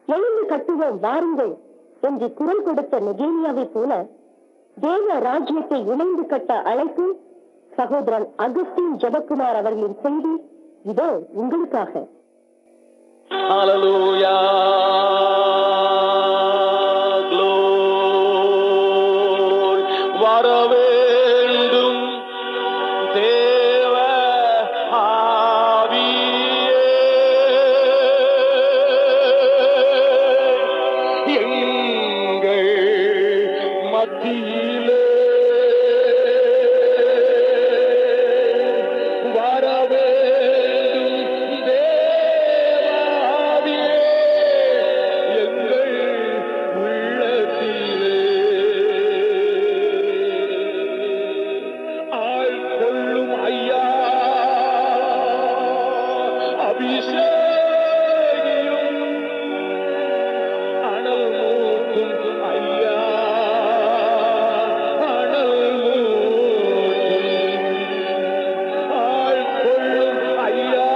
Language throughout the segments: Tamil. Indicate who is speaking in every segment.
Speaker 1: எழுந்து கட்டுவோம் வாருங்கள் என்று குரல் கொடுத்த நெகேமியாவை போல தேவ ராஜ்யத்தை இணைந்து கட்ட அழைப்பு சகோதரன் அகஸ்டின் ஜெபக்குமார் அவர்களின் செய்தி இதோ உங்களுக்காக
Speaker 2: Hallelujah. Glory. வர வேண்டும் தேவ ஆவியே. எங்கள் மத்தியிலே வர வேண்டும் தேவ ஆவியே. எங்கள் உள்ளத்திலே ஆள்கொள்ளும் ஐயா அபிஷேகியும் அனல் மூட்டும் ஐயா அனல் மூட்டும் ஆள்கொள்ளும் ஐயா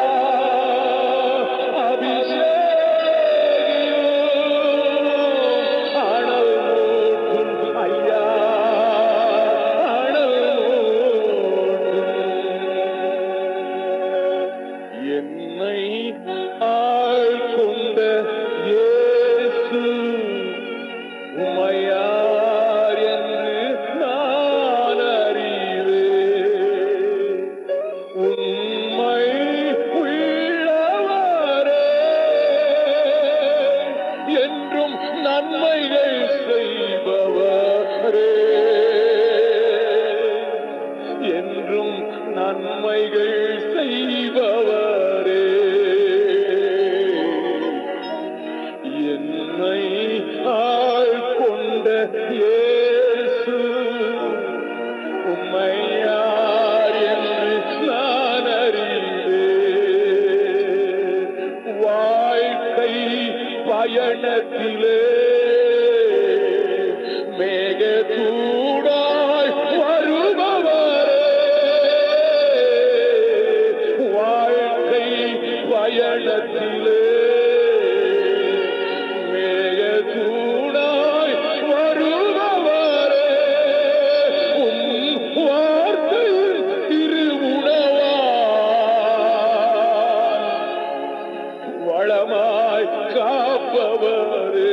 Speaker 2: அபிஷேகியும் அனல் மூட்டும் ஐயா அனல் மூட்டும் என்னை ஆள்கொண்ட இயேசு உமையார் என்று நான் அறிவேன் உண்மை உள்ளவரே என்றும் நன்மைகள் செய்பவரே என்றும் நன்மைகள் செய்பவரே என்னை ஆள்கொண்ட இயேசு உம்மையார் என்று நான் அறிந்தேன் வாழ்க்கை பயணத்திலே மேக தூடாய் வருபவரே வாழ்க்கை பயணத்திலே மேக தூடாய் வருபவரே உம் வார்த்தை திருவுணவா வளமாய் காப்பவரே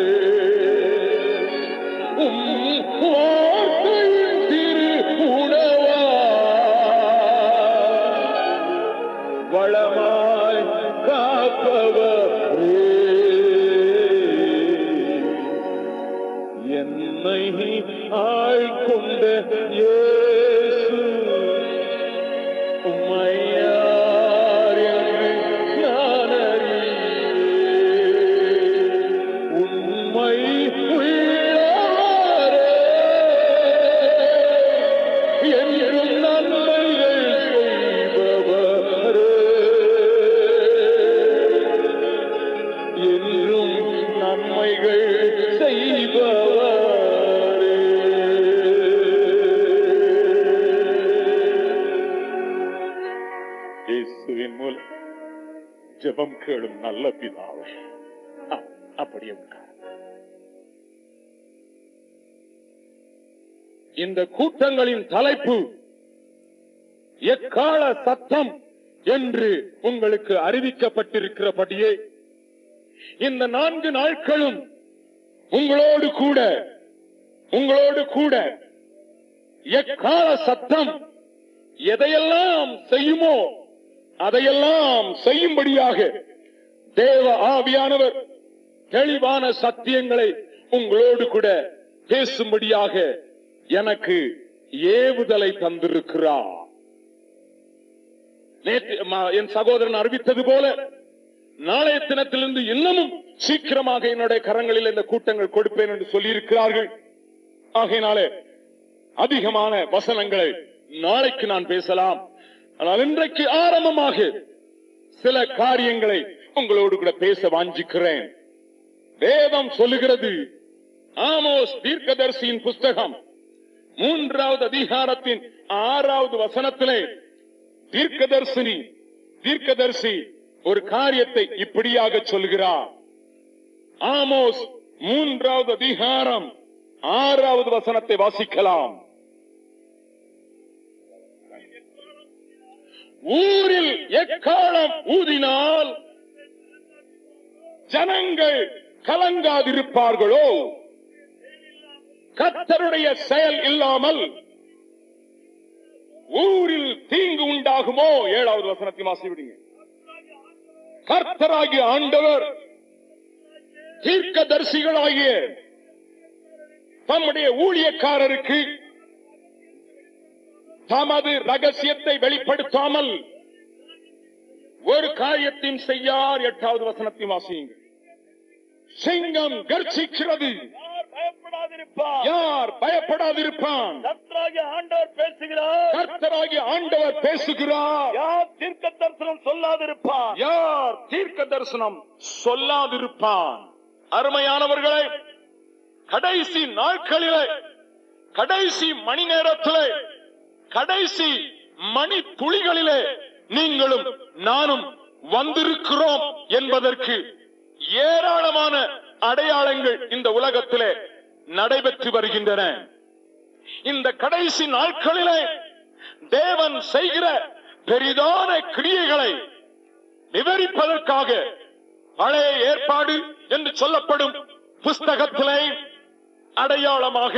Speaker 2: உம் வார்த்தை திருவுணவா வளமாய் காப்பவரே என்னை ஆள்கொண்ட இயேசு உம்மையார் என்று நான் அறிவேன். உண்மை உள்ளவரே என்றும் நன்மைகள் செய்பவரே என்றும் நன்மைகள் செய்பவரே இயேசுவின் மூலம் ஜெபம் கேளும் நல்ல பிதாவே ஆ, அப்படியே உட்கார் இந்த கூட்டங்களின் தலைப்பு எக்கால சத்தம் என்று உங்களுக்கு அறிவிக்கப்பட்டிருக்கிறபடியே இந்த நான்கு நாட்களும் உங்களோடு கூட உங்களோடு கூட எக்கால சத்தம் எதையெல்லாம் செய்யுமோ அதையெல்லாம் செய்யும்படியாக தேவ ஆவியானவர் தெளிவான சத்தியங்களை உங்களோடு கூட பேசும்படியாக எனக்கு ஏவுதலை தந்திருக்கிறார் நேற்று ம- என் சகோதரன் அறிவித்தது போல நாளைய தினத்திலிருந்து இன்னமும் சீக்கிரமாக என்னுடைய கரங்களில் இந்த கூட்டங்கள் கொடுப்பேன் என்று சொல்லியிருக்கிறார்கள் ஆகையினாலே அதிகமான வசனங்களை நாளைக்கு நான் பேசலாம் ஆனால் இன்றைக்கு ஆரம்பமாக சில காரியங்களை உங்களோடு கூட பேச வாஞ்சிக்கிறேன் வேதம் சொல்லுகிறது ஆமோஸ் தீர்க்கதரிசியின் புஸ்தகம் மூன்றாவது அதிகாரத்தின் ஆறாவது வசனத்திலே தீர்க்கதர்சினி தீர்க்கதரிசி ஒரு காரியத்தை இப்படியாக சொல்கிறார் ஆமோஸ் மூன்றாவது அதிகாரம் ஆறாவது வசனத்தை வாசிக்கலாம் ஊரில் எக்காலம் ஊதினால் ஜனங்கள் கலங்காதிருப்பார்களோ கர்த்தருடைய செயல் இல்லாமல் ஊரில் தீங்கு உண்டாகுமோ ஏழாவது வசனத்தை வாசி விடுங்க கர்த்தராகிய ஆண்டவர் தீர்க்கதரிசிகளாகிய தம்முடைய ஊழியக்காரருக்கு தமது ரகசியத்தை வெளிப்படுத்தாமல் ஒரு காரியத்தையும் செய்யார் எட்டாவது வசனத்தை வாசியுங்கள் சிங்கம் கர்ச்சிக்கிறது
Speaker 3: யார் பயப்படாதிருப்பார்
Speaker 2: யார் பயப்படாதிருப்பான்
Speaker 3: கர்த்தராகிய ஆண்டவர் பேசுகிறார்
Speaker 2: கர்த்தராகிய ஆண்டவர் பேசுகிறார்
Speaker 3: யார் தீர்க்க தரிசனம் சொல்லாதிருப்பார்
Speaker 2: யார் தீர்க்க தரிசனம் சொல்லாதிருப்பான் அருமையானவர்களே கடைசி நாட்களிலே கடைசி மணி நேரத்திலே கடைசி மணி துளிகளிலே நீங்களும் நானும் வந்திருக்கிறோம் என்பதற்கு ஏராளமான அடையாளங்கள் இந்த உலகத்திலே நடைபெற்று வருகின்றன இந்த கடைசி நாட்களிலே தேவன் செய்கிற பெரிதான கிரியைகளை விவரிப்பதற்காக பழைய ஏற்பாடு என்று சொல்லப்படும் புஸ்தகத்திலே அடையாளமாக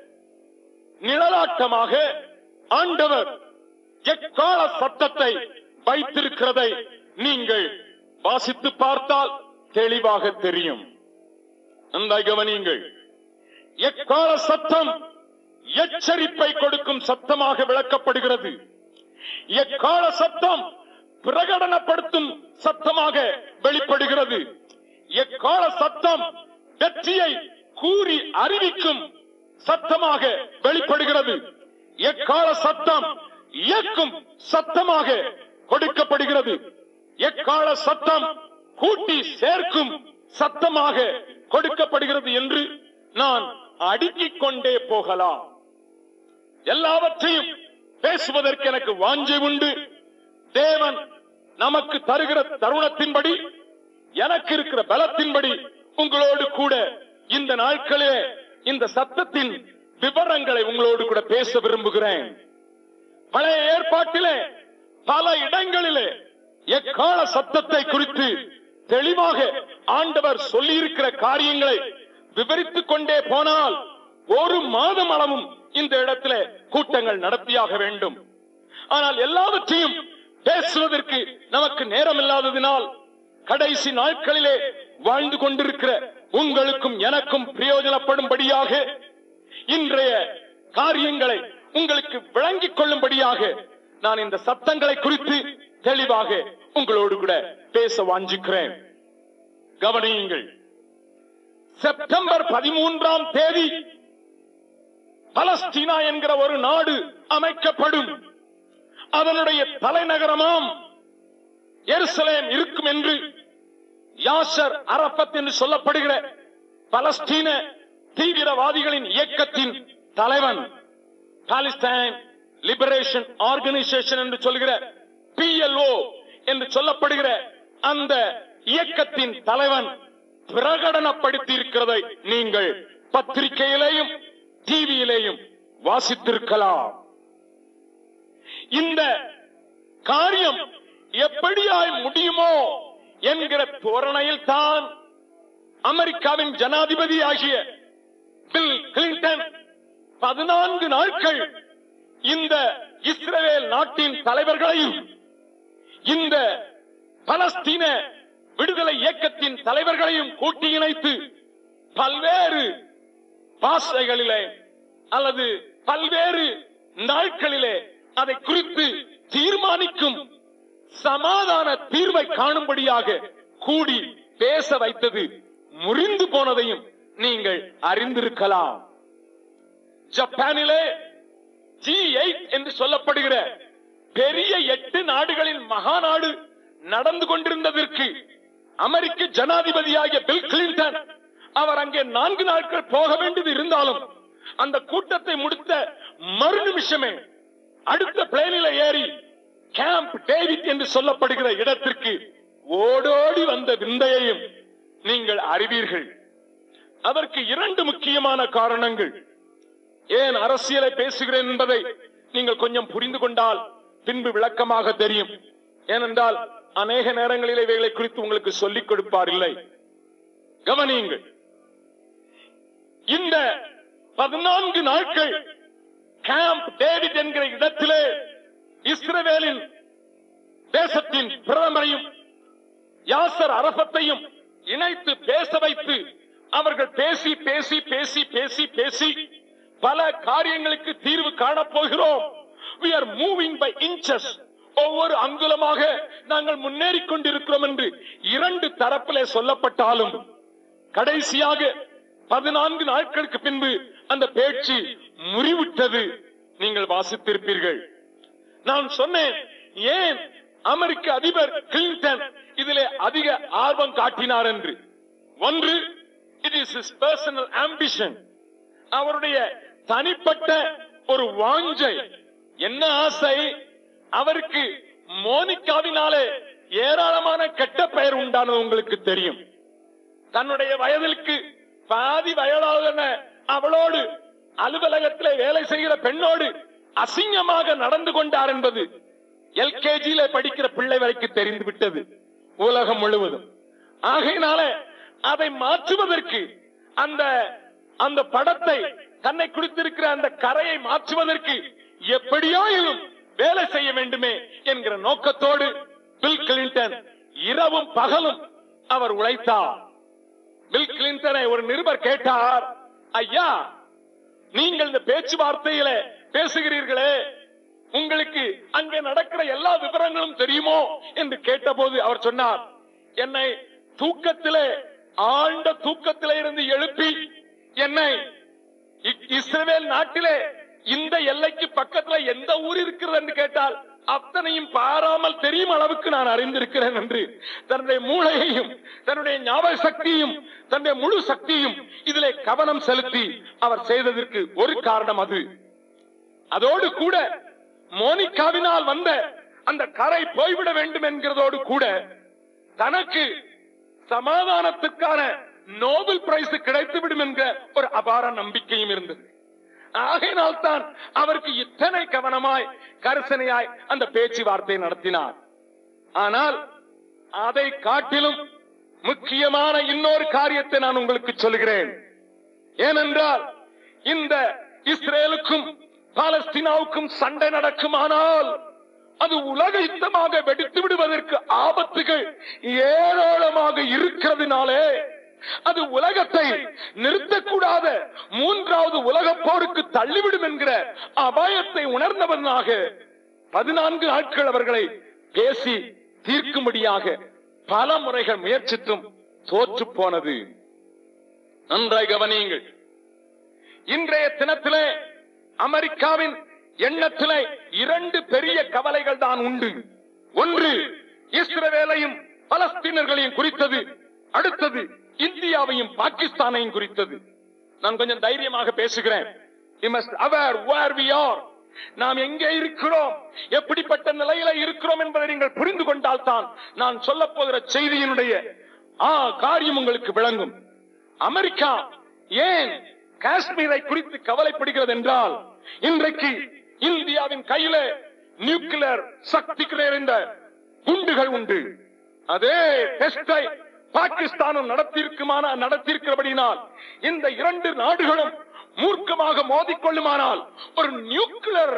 Speaker 2: நிழலாட்டமாக ஆண்டவர் எக்கால சத்தத்தை வைத்திருக்கிறதை நீங்கள் வாசித்து பார்த்தால் தெளிவாக தெரியும் அந்த கவனியுங்கள் எக்கால சத்தம் எச்சரிப்பை கொடுக்கும் சத்தமாக விளக்கப்படுகிறது எக்கால சத்தம் பிரகடனப்படுத்தும் சத்தமாக வெளிப்படுகிறது எக்கால சத்தம் வெற்றியை கூறி அறிவிக்கும் சத்தமாக வெளிப்படுகிறது எக்கால சத்தம் இயக்கும் சத்தமாக கொடுக்கப்படுகிறது எக்கால சத்தம் கூட்டி சேர்க்கும் சத்தமாக கொடுக்கப்படுகிறது என்று நான் அடுக்கிக் கொண்டே போகலாம் எல்லாவற்றையும் பேசுவதற்கு எனக்கு வாஞ்சை உண்டு தேவன் நமக்கு தருகிற தருணத்தின்படி எனக்கு இருக்கிற பலத்தின்படி உங்களோடு கூட இந்த நாட்களே இந்த சத்தத்தின் விவரங்களை உங்களோடு கூட பேச விரும்புகிறேன் பழைய ஏற்பாட்டிலே பல இடங்களிலே எக்கால சத்தத்தை குறித்து தெளிவாக ஆண்டவர் சொல்லியிருக்கிற காரியங்களை விவரித்துக் கொண்டே போனால் ஒரு மாதம் அளவும் இந்த இடத்திலே கூட்டங்கள் நடத்தியாக வேண்டும் ஆனால் எல்லாவற்றையும் பேசுவதற்கு நமக்கு நேரம் இல்லாததினால் கடைசி நாட்களிலே வாழ்ந்து கொண்டிருக்கிற உங்களுக்கும் எனக்கும் பிரயோஜனப்படும்படியாக இன்றைய காரியங்களை உங்களுக்கு விளங்கிக் கொள்ளும்படியாக நான் இந்த சத்தங்களை குறித்து தெளிவாக உங்களோடு கூட பேச வாஞ்சிக்கிறேன் கவனியுங்கள் செப்டம்பர் பதிமூன்றாம் தேதி பலஸ்தீனா என்கிற ஒரு நாடு அமைக்கப்படும் அதனுடைய தலைநகரமாம் எருசலேம் இருக்கும் என்று யாசர் அரபத் என்று சொல்லப்படுகிற பலஸ்தீன தீவிரவாதிகளின் இயக்கத்தின் தலைவன் பாலிஸ்டைன் லிபரேஷன் ஆர்கனைசேஷன் என்று சொல்கிற பிஎல்ஓ என்று சொல்லப்படுகிற அந்த இயக்கத்தின் தலைவன் பிரகடனப்படுத்தி இருக்கிறதை நீங்கள் பத்திரிகையிலேயும் டிவியிலேயும் வாசித்திருக்கலாம் இந்த காரியம் எப்படியாய் முடியுமோ என்கிற தோரணையில் தான் அமெரிக்காவின் ஜனாதிபதி ஆகிய பில் கிளின்டன் பதினான்கு நாட்கள் இந்த இஸ்ரேல் நாட்டின் தலைவர்களையும் இந்த பலஸ்தீன விடுதலை இயக்கத்தின் தலைவர்களையும் கூட்டி இணைத்து பல்வேறு பாசைகளிலே அல்லது பல்வேறு நாட்களிலே அதை குறித்து தீர்மானிக்கும் சமாதான தீர்வை காணும்படியாக கூடி பேச வைத்தது முறிந்து போனதையும் நீங்கள் அறிந்திருக்கலாம் ஜப்பானிலே ஜி எயிட் என்று சொல்லப்படுகிற பெரிய எட்டு நாடுகளின் மகாநாடு நடந்து கொண்டிருந்ததற்கு அமெரிக்க ஜனாதிபதியாகிய பில் கிளின்டன் அவர் அங்கே நான்கு நாட்கள் போக வேண்டியது இருந்தாலும் அந்த கூட்டத்தை முடித்த மறு நிமிஷமே அடுத்த பிளேனில ஏறி கேம்ப் டேவிட் என்று சொல்லப்படுகிற இடத்திற்கு ஓடோடி வந்த விந்தையையும்
Speaker 4: நீங்கள் அறிவீர்கள் அதற்கு இரண்டு முக்கியமான காரணங்கள் ஏன் அரசியலை பேசுகிறேன் என்பதை நீங்கள் கொஞ்சம் புரிந்து கொண்டால் பின்பு விளக்கமாக தெரியும் ஏனென்றால் அநேக நேரங்களில் இவைகளை குறித்து உங்களுக்கு சொல்லிக் கொடுப்பார் இல்லை கவனியுங்கள் இந்த பதினான்கு நாட்கள் கேம்ப் டேவிட் என்கிற இடத்திலே இஸ்ரவேலின் தேசத்தின் பிரதமரையும் யாசர் அரபத்தையும் இணைத்து பேச வைத்து அவர்கள் பேசி பேசி பேசி பேசி பேசி பல காரியங்களுக்கு தீர்வு காணப்போகிறோம் we are moving by inches ஒவ்வொரு அங்குலமாக நாங்கள் முன்னேறி கொண்டிருக்கிறோம் என்று இரண்டு தரப்பிலே சொல்லப்பட்டாலும் கடைசியாக பதினான்கு நாட்களுக்கு பின்பு அந்த பேச்சு முறிவிட்டது நீங்கள் வாசித்திருப்பீர்கள் நான் சொன்னேன் ஏன் அமெரிக்க அதிபர் கிளின்டன் இதிலே அதிக ஆர்வம் காட்டினார் என்று ஒன்று it is is personal ambition அவருடைய தனிப்பட்ட ஒரு வாஞ்சை என்ன ஆசை அவருக்கு மோனிகாவினாலே ஏராளமான கெட்ட பெயர் உண்டானது உங்களுக்கு தெரியும் தன்னுடைய வயதிற்கு பாதி வயதான அவளோடு அலுவலகத்திலே வேலை செய்கிற பெண்ணோடு அசிங்கமாக நடந்து கொண்டார் என்பது எல்கேஜியில படிக்கிற பிள்ளை வரைக்கும் தெரிந்து விட்டது உலகம் முழுவதும் ஆகையினால அதை மாற்றுவதற்கு அந்த அந்த படத்தை தன்னை குறித்திருக்கிற அந்த கரையை மாற்றுவதற்கு எப்படியாயிலும் வேலை செய்ய வேண்டுமே என்கிற நோக்கத்தோடு பில் கிளின்டன் இரவும் பகலும் அவர் உழைத்தார் பில் கிளின்டனை ஒரு நிருபர் கேட்டார் ஐயா நீங்கள் இந்த பேச்சுவார்த்தையில பேசுகிறீர்களே உங்களுக்கு அங்கே நடக்கிற எல்லா விவரங்களும் தெரியுமோ என்று கேட்டபோது அவர் சொன்னார் என்னை தூக்கத்திலே ஆழ்ந்த தூக்கத்திலே இருந்து எழுப்பி என்னை இ- இஸ்ரவேல் நாட்டிலே இந்த எல்லைக்கு பக்கத்துல எந்த ஊர் இருக்கிறது என்று கேட்டால் அத்தனையும் பாராமல் தெரியும் அளவுக்கு நான் அறிந்திருக்கிறேன் என்று தன்னுடைய மூளையையும் தன்னுடைய ஞாபக சக்தியும் தன்னுடைய முழு சக்தியும் இதிலே கவனம் செலுத்தி அவர் செய்ததற்கு ஒரு காரணம் அது அதோடு கூட மோனிகாவினால் வந்த அந்த கரை போய்விட வேண்டும் என்கிறதோடு கூட தனக்கு சமாதானத்துக்கான நோபல் பிரைஸ் கிடைத்துவிடும் என்கிற ஒரு அபார நம்பிக்கையும் இருந்தது ஆகையினால் தான் அவருக்கு இத்தனை கவனமாய் கரிசனையாய் அந்த பேச்சுவார்த்தை நடத்தினார் ஆனால் அதை காட்டிலும் முக்கியமான இன்னொரு காரியத்தை நான் உங்களுக்கு சொல்கிறேன் ஏனென்றால் இந்த இஸ்ரேலுக்கும் பாலஸ்தீனாவுக்கும் சண்டை நடக்குமானால் அது உலக யுத்தமாக வெடித்து விடுவதற்கு ஆபத்துகள் ஏராளமாக இருக்கிறதுனாலே அது உலகத்தை நிறுத்தக்கூடாத மூன்றாவது உலகப் போருக்கு தள்ளிவிடும் என்கிற அபாயத்தை உணர்ந்தவனாக பதினான்கு நாட்கள் அவர்களை பேசி தீர்க்கும்படியாக பல முறைகள் முயற்சித்தும் தோற்று போனது நன்றாய் கவனியுங்கள் இன்றைய தினத்திலே அமெரிக்காவின் எண்ணத்திலே இரண்டு பெரிய கவலைகள் தான் உண்டு ஒன்று இஸ்ரவேலையும் பலஸ்தீனர்களையும் குறித்தது அடுத்தது இந்தியாவையும் பாகிஸ்தானையும் குறித்தது நான் கொஞ்சம் தைரியமாக பேசுகிறேன் You must aware where we are. நாம் எங்கே இருக்கிறோம் எப்படிப்பட்ட நிலையில இருக்கிறோம் என்பதை நீங்கள் புரிந்து கொண்டால் தான் நான் சொல்ல போகிற செய்தியினுடைய ஆ காரியம் உங்களுக்கு விளங்கும் அமெரிக்கா ஏன் காஷ்மீரை குறித்து கவலைப்படுகிறது என்றால் இன்றைக்கு இந்தியாவின் கையில நியூக்ளியர் சக்தி நிறைந்த குண்டுகள் உண்டு அதே டெஸ்டை பாகிஸ்தானும் நடத்தியிருக்குமான நடத்தியிருக்கிறபடினால் இந்த இரண்டு நாடுகளும் மூர்க்கமாக மோதிக்கொள்ளுமானால் ஒரு நியூக்ளியர்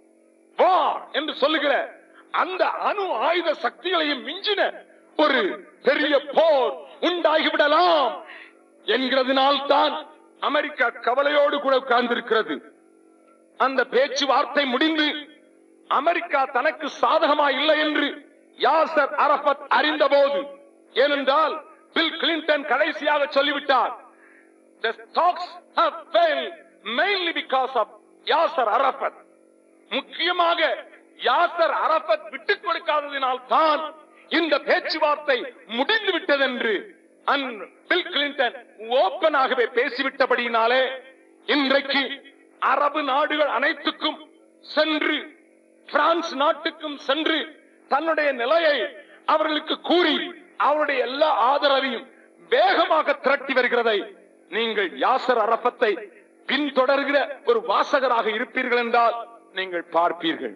Speaker 4: வார் என்று சொல்லுகிற அந்த அணு ஆயுத சக்திகளையும் மிஞ்சின ஒரு பெரிய போர் உண்டாகிவிடலாம் என்கிறதுனால் தான் அமெரிக்கா கவலையோடு கூட உட்கார்ந்திருக்கிறது அந்த பேச்சுவார்த்தை முடிந்து அமெரிக்கா தனக்கு சாதகமா இல்லை என்று யாசர் அரபத் அறிந்தபோது ஏனென்றால் பில் கிளின்டன் கடைசியாக சொல்லிவிட்டார் The talks have failed mainly because of Yasar அரபத் முக்கியமாக யாசர் அரபத் விட்டுக் கொடுக்காததினால் தான் இந்த பேச்சுவார்த்தை முடிந்து விட்டதென்று அன் பில் கிளின்டன் ஓப்பனாகவே பேசிவிட்டபடியினாலே இன்றைக்கு அரபு நாடுகள் அனைத்துக்கும் சென்று பிரான்ஸ் நாட்டுக்கும் சென்று தன்னுடைய நிலையை அவர்களுக்கு கூறி அவருடைய எல்லா ஆதரவையும் வேகமாக திரட்டி வருகிறதை நீங்கள் யாசர் அரபத்தை பின்தொடர்கிற ஒரு வாசகராக இருப்பீர்கள் என்றால் நீங்கள் பார்ப்பீர்கள்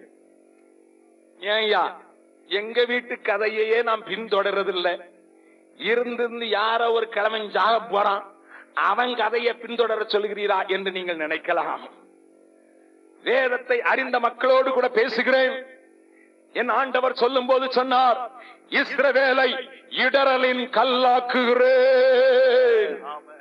Speaker 4: ஏன்யா எங்க வீட்டு கதையையே நாம் பின்தொடர்றதில்லை இருந்திருந்து யாரோ ஒரு கிழவன் ஜாக போறான் அவன் கதையை பின்தொடர சொல்கிறீரா என்று நீங்கள் நினைக்கலாம் வேதத்தை அறிந்த மக்களோடு கூட பேசுகிறேன் என் ஆண்டவர் சொல்லும் போது சொன்னார் இஸ்ரவேலை இடரலின் கல்லாக்குகிறேன்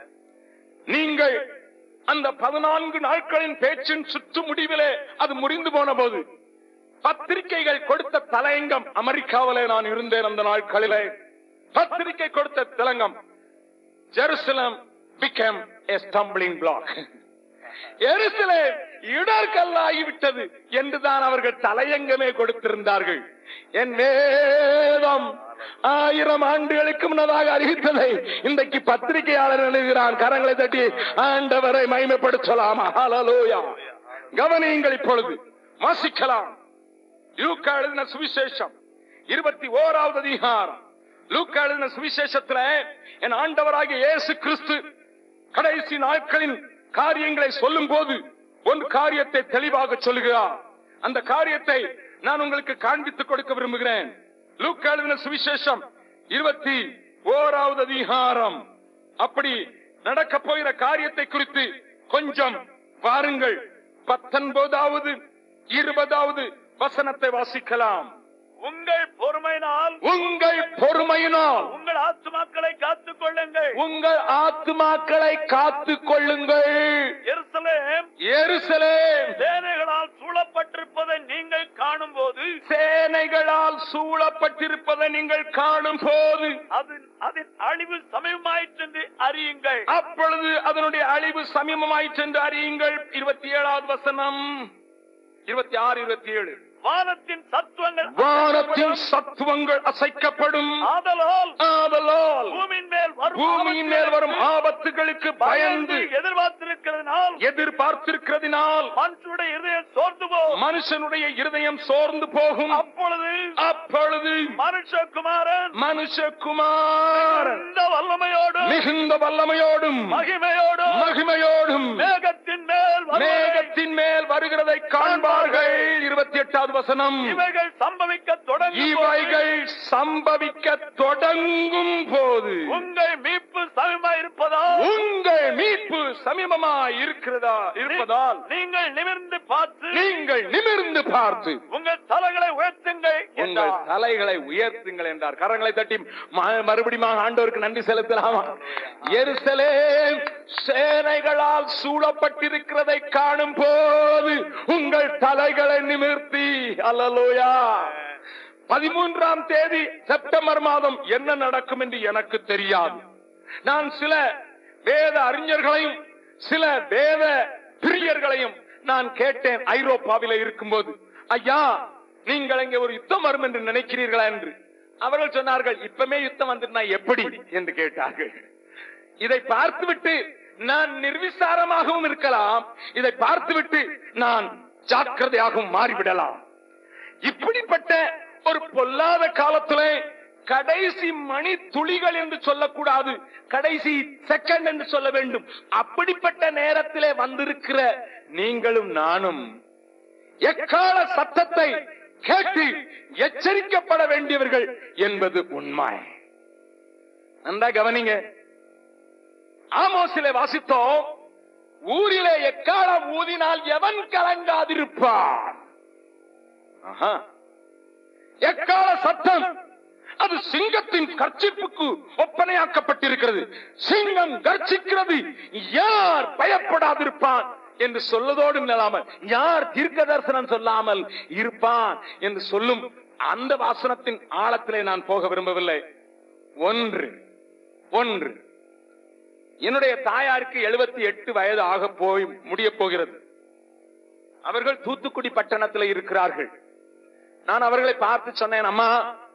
Speaker 4: நீங்கள் அந்த பதினான்கு நாட்களின் பேச்சின் சுற்று முடிவிலே அது முடிந்து போன போது பத்திரிகைகள் கொடுத்த தலையங்கம் அமெரிக்காவிலே நான் இருந்தேன் அந்த நாட்களிலே பத்திரிகை கொடுத்த தலையங்கம் Jerusalem became a stumbling block எருசலேம் இடர்கல்லாகிவிட்டது என்றுதான் அவர்கள் தலையங்கமே கொடுத்திருந்தார்கள் என் வேதம் ஆயிரம் ஆண்டுகளுக்கு முன்னதாக அறிவித்ததை இன்றைக்கு பத்திரிகையாளர் எழுதுகிறான் கரங்களை தட்டி ஆண்டவரை மகிமைப்படுத்தலாமா ஹalleluya கவனியுங்கள் இப்பொழுது வாசிக்கலாம் லூக்கா எழுதின சுவிசேஷம் இருபத்தி ஓராவது அதிகாரம் லூக்கா எழுதின சுவிசேஷத்துல என் ஆண்டவராகிய இயேசு கிறிஸ்து கடைசி நாட்களின் காரியங்களை சொல்லும் போது ஒரு காரியத்தை தெளிவாக சொல்லுகிறார் அந்த காரியத்தை நான் உங்களுக்கு காண்பித்துக் கொடுக்க விரும்புகிறேன் லூக்கா எழுதின சுவிசேஷம் இருபத்தி ஓராவது அதிகாரம் அப்படி நடக்க போகிற காரியத்தை குறித்து கொஞ்சம் பாருங்கள் பத்தொன்பதாவது இருபதாவது வசனத்தை வாசிக்கலாம்
Speaker 3: உங்கள் பொறுமையினால்
Speaker 4: உங்கள் பொறுமையினால்
Speaker 3: உங்கள் ஆத்துமாக்களை காத்துக் கொள்ளுங்கள்
Speaker 4: உங்கள் ஆத்துமாக்களை காத்துக் கொள்ளுங்கள்
Speaker 3: எருசலேம்
Speaker 4: எருசலேம்
Speaker 3: சேனைகளால் சூழப்பட்டிருப்பதை நீங்கள் காணும் போது
Speaker 4: சேனைகளால் சூழப்பட்டிருப்பதை நீங்கள் காணும் போது
Speaker 3: அதன் அதன் அழிவு சமயமாயிற்று என்று அறியுங்கள்
Speaker 4: அப்பொழுது அதனுடைய அழிவு சமீபமாய் சென்று அறியுங்கள் இருபத்தி ஏழாவது வசனம் இருபத்தி ஆறு இருபத்தி ஏழு
Speaker 3: வானத்தின் சத்துவங்கள்
Speaker 4: வானத்தின் சத்துவங்கள் அசைக்கப்படும்
Speaker 3: ஆதலால்
Speaker 4: ஆதலால்
Speaker 3: பூமியின் மேல் வரும்
Speaker 4: பூமியின் மேல் வரும் ஆபத்துகளுக்கு பயந்து
Speaker 3: எதிர்பார்த்திருக்கிறதுனால்
Speaker 4: எதிர்பார்த்திருக்கிறதினால்
Speaker 3: மனுஷனுடைய இருதயம் சோர்ந்து போகும்
Speaker 4: மனுஷனுடைய இருதயம் சோர்ந்து போகும்
Speaker 3: அப்பொழுது
Speaker 4: அப்பொழுது
Speaker 3: மனுஷகுமாரன்
Speaker 4: மனுஷகுமாரன்
Speaker 3: இந்த வல்லமையோடும்
Speaker 4: மிகுந்த வல்லமையோடும்
Speaker 3: மகிமையோடும்
Speaker 4: மகிமையோடும்
Speaker 3: மேகத்தின் மேல் வருவதை
Speaker 4: மேகத்தின் மேல் வருகிறதை காண்பார்கள் இருபத்தி எட்டாவது வசனம்
Speaker 3: இவைகள் சம்பவிக்க தொடங்கும்
Speaker 4: இவைகள் சம்பவிக்க தொடங்கும் போது
Speaker 3: உங்கள் மீட்பு சமயமா இருப்பதால்
Speaker 4: உங்கள் மீட்பு சமீபமாய் இருக்கிறதா இருப்பதால்
Speaker 3: நீங்கள் நிமிர்ந்து பார்த்து
Speaker 4: நீங்கள் நிமிர்ந்து பார்த்து
Speaker 3: உங்கள் தலைகளை உயர்த்துங்கள்
Speaker 4: உங்கள்
Speaker 3: என்றார்.
Speaker 4: தலைகளை உயர்த்துங்கள் என்றார் கரங்களை தட்டி ம- மறுபடியும் ஆண்டவருக்கு நன்றி செலுத்தலாமா எருசலேம் சேனைகளால் சூழப்பட்டிருக்கிறதை காணும் போது உங்கள் தலைகளை நிமிர்த்தி அல்லலோயா பதிமூன்றாம் தேதி செப்டம்பர் மாதம் என்ன நடக்கும் என்று எனக்கு தெரியாது நான் சில வேத அறிஞர்களையும் சில வேத பிரியர்களையும் நான் கேட்டேன் ஐரோப்பாவில இருக்கும்போது ஐயா நீங்கள் இங்கே ஒரு யுத்தம் வரும் என்று நினைக்கிறீர்களா என்று அவர்கள் சொன்னார்கள் இப்பமே யுத்தம் வந்துட்டுனா எப்படி என்று கேட்டார்கள் இதை பார்த்துவிட்டு நான் நிர்விசாரமாகவும் இருக்கலாம் இதை பார்த்துவிட்டு நான் ஜாக்கிரதையாகவும் மாறிவிடலாம் இப்படிப்பட்ட ஒரு பொல்லாத காலத்திலே கடைசி மணி துளிகள் என்று சொல்லக்கூடாது கடைசி செகண்ட் என்று சொல்ல வேண்டும் அப்படிப்பட்ட நேரத்திலே வந்திருக்கிற நீங்களும் நானும் எக்கால சத்தத்தை கேட்டு எச்சரிக்கப்பட வேண்டியவர்கள் என்பது உண்மை நன்றா கவனிங்க ஆமோசிலே வாசித்தோம் ஊரிலே எக்காலம் ஊதினால் எவன் கலங்காதிருப்பான் ஆஹா. எக்கால சத்தம் அது சிங்கத்தின் கர்ச்சிப்புக்கு ஒப்பனையாக்கப்பட்டிருக்கிறது சிங்கம் கர்ச்சிக்கிறது யார் பயப்படாதிருப்பான் என்று சொல்லதோடு நில்லாமல் யார் தீர்க்க தரிசனம் சொல்லாமல் இருப்பான் என்று சொல்லும் அந்த வாசனத்தின் ஆழத்திலே நான் போக விரும்பவில்லை ஒன்று ஒன்று என்னுடைய தாயாருக்கு எழுபத்தி எட்டு வயது ஆக போய் முடிய போகிறது அவர்கள் தூத்துக்குடி பட்டணத்தில் இருக்கிறார்கள் நான் அவர்களை பார்த்து சொன்னேன் அம்மா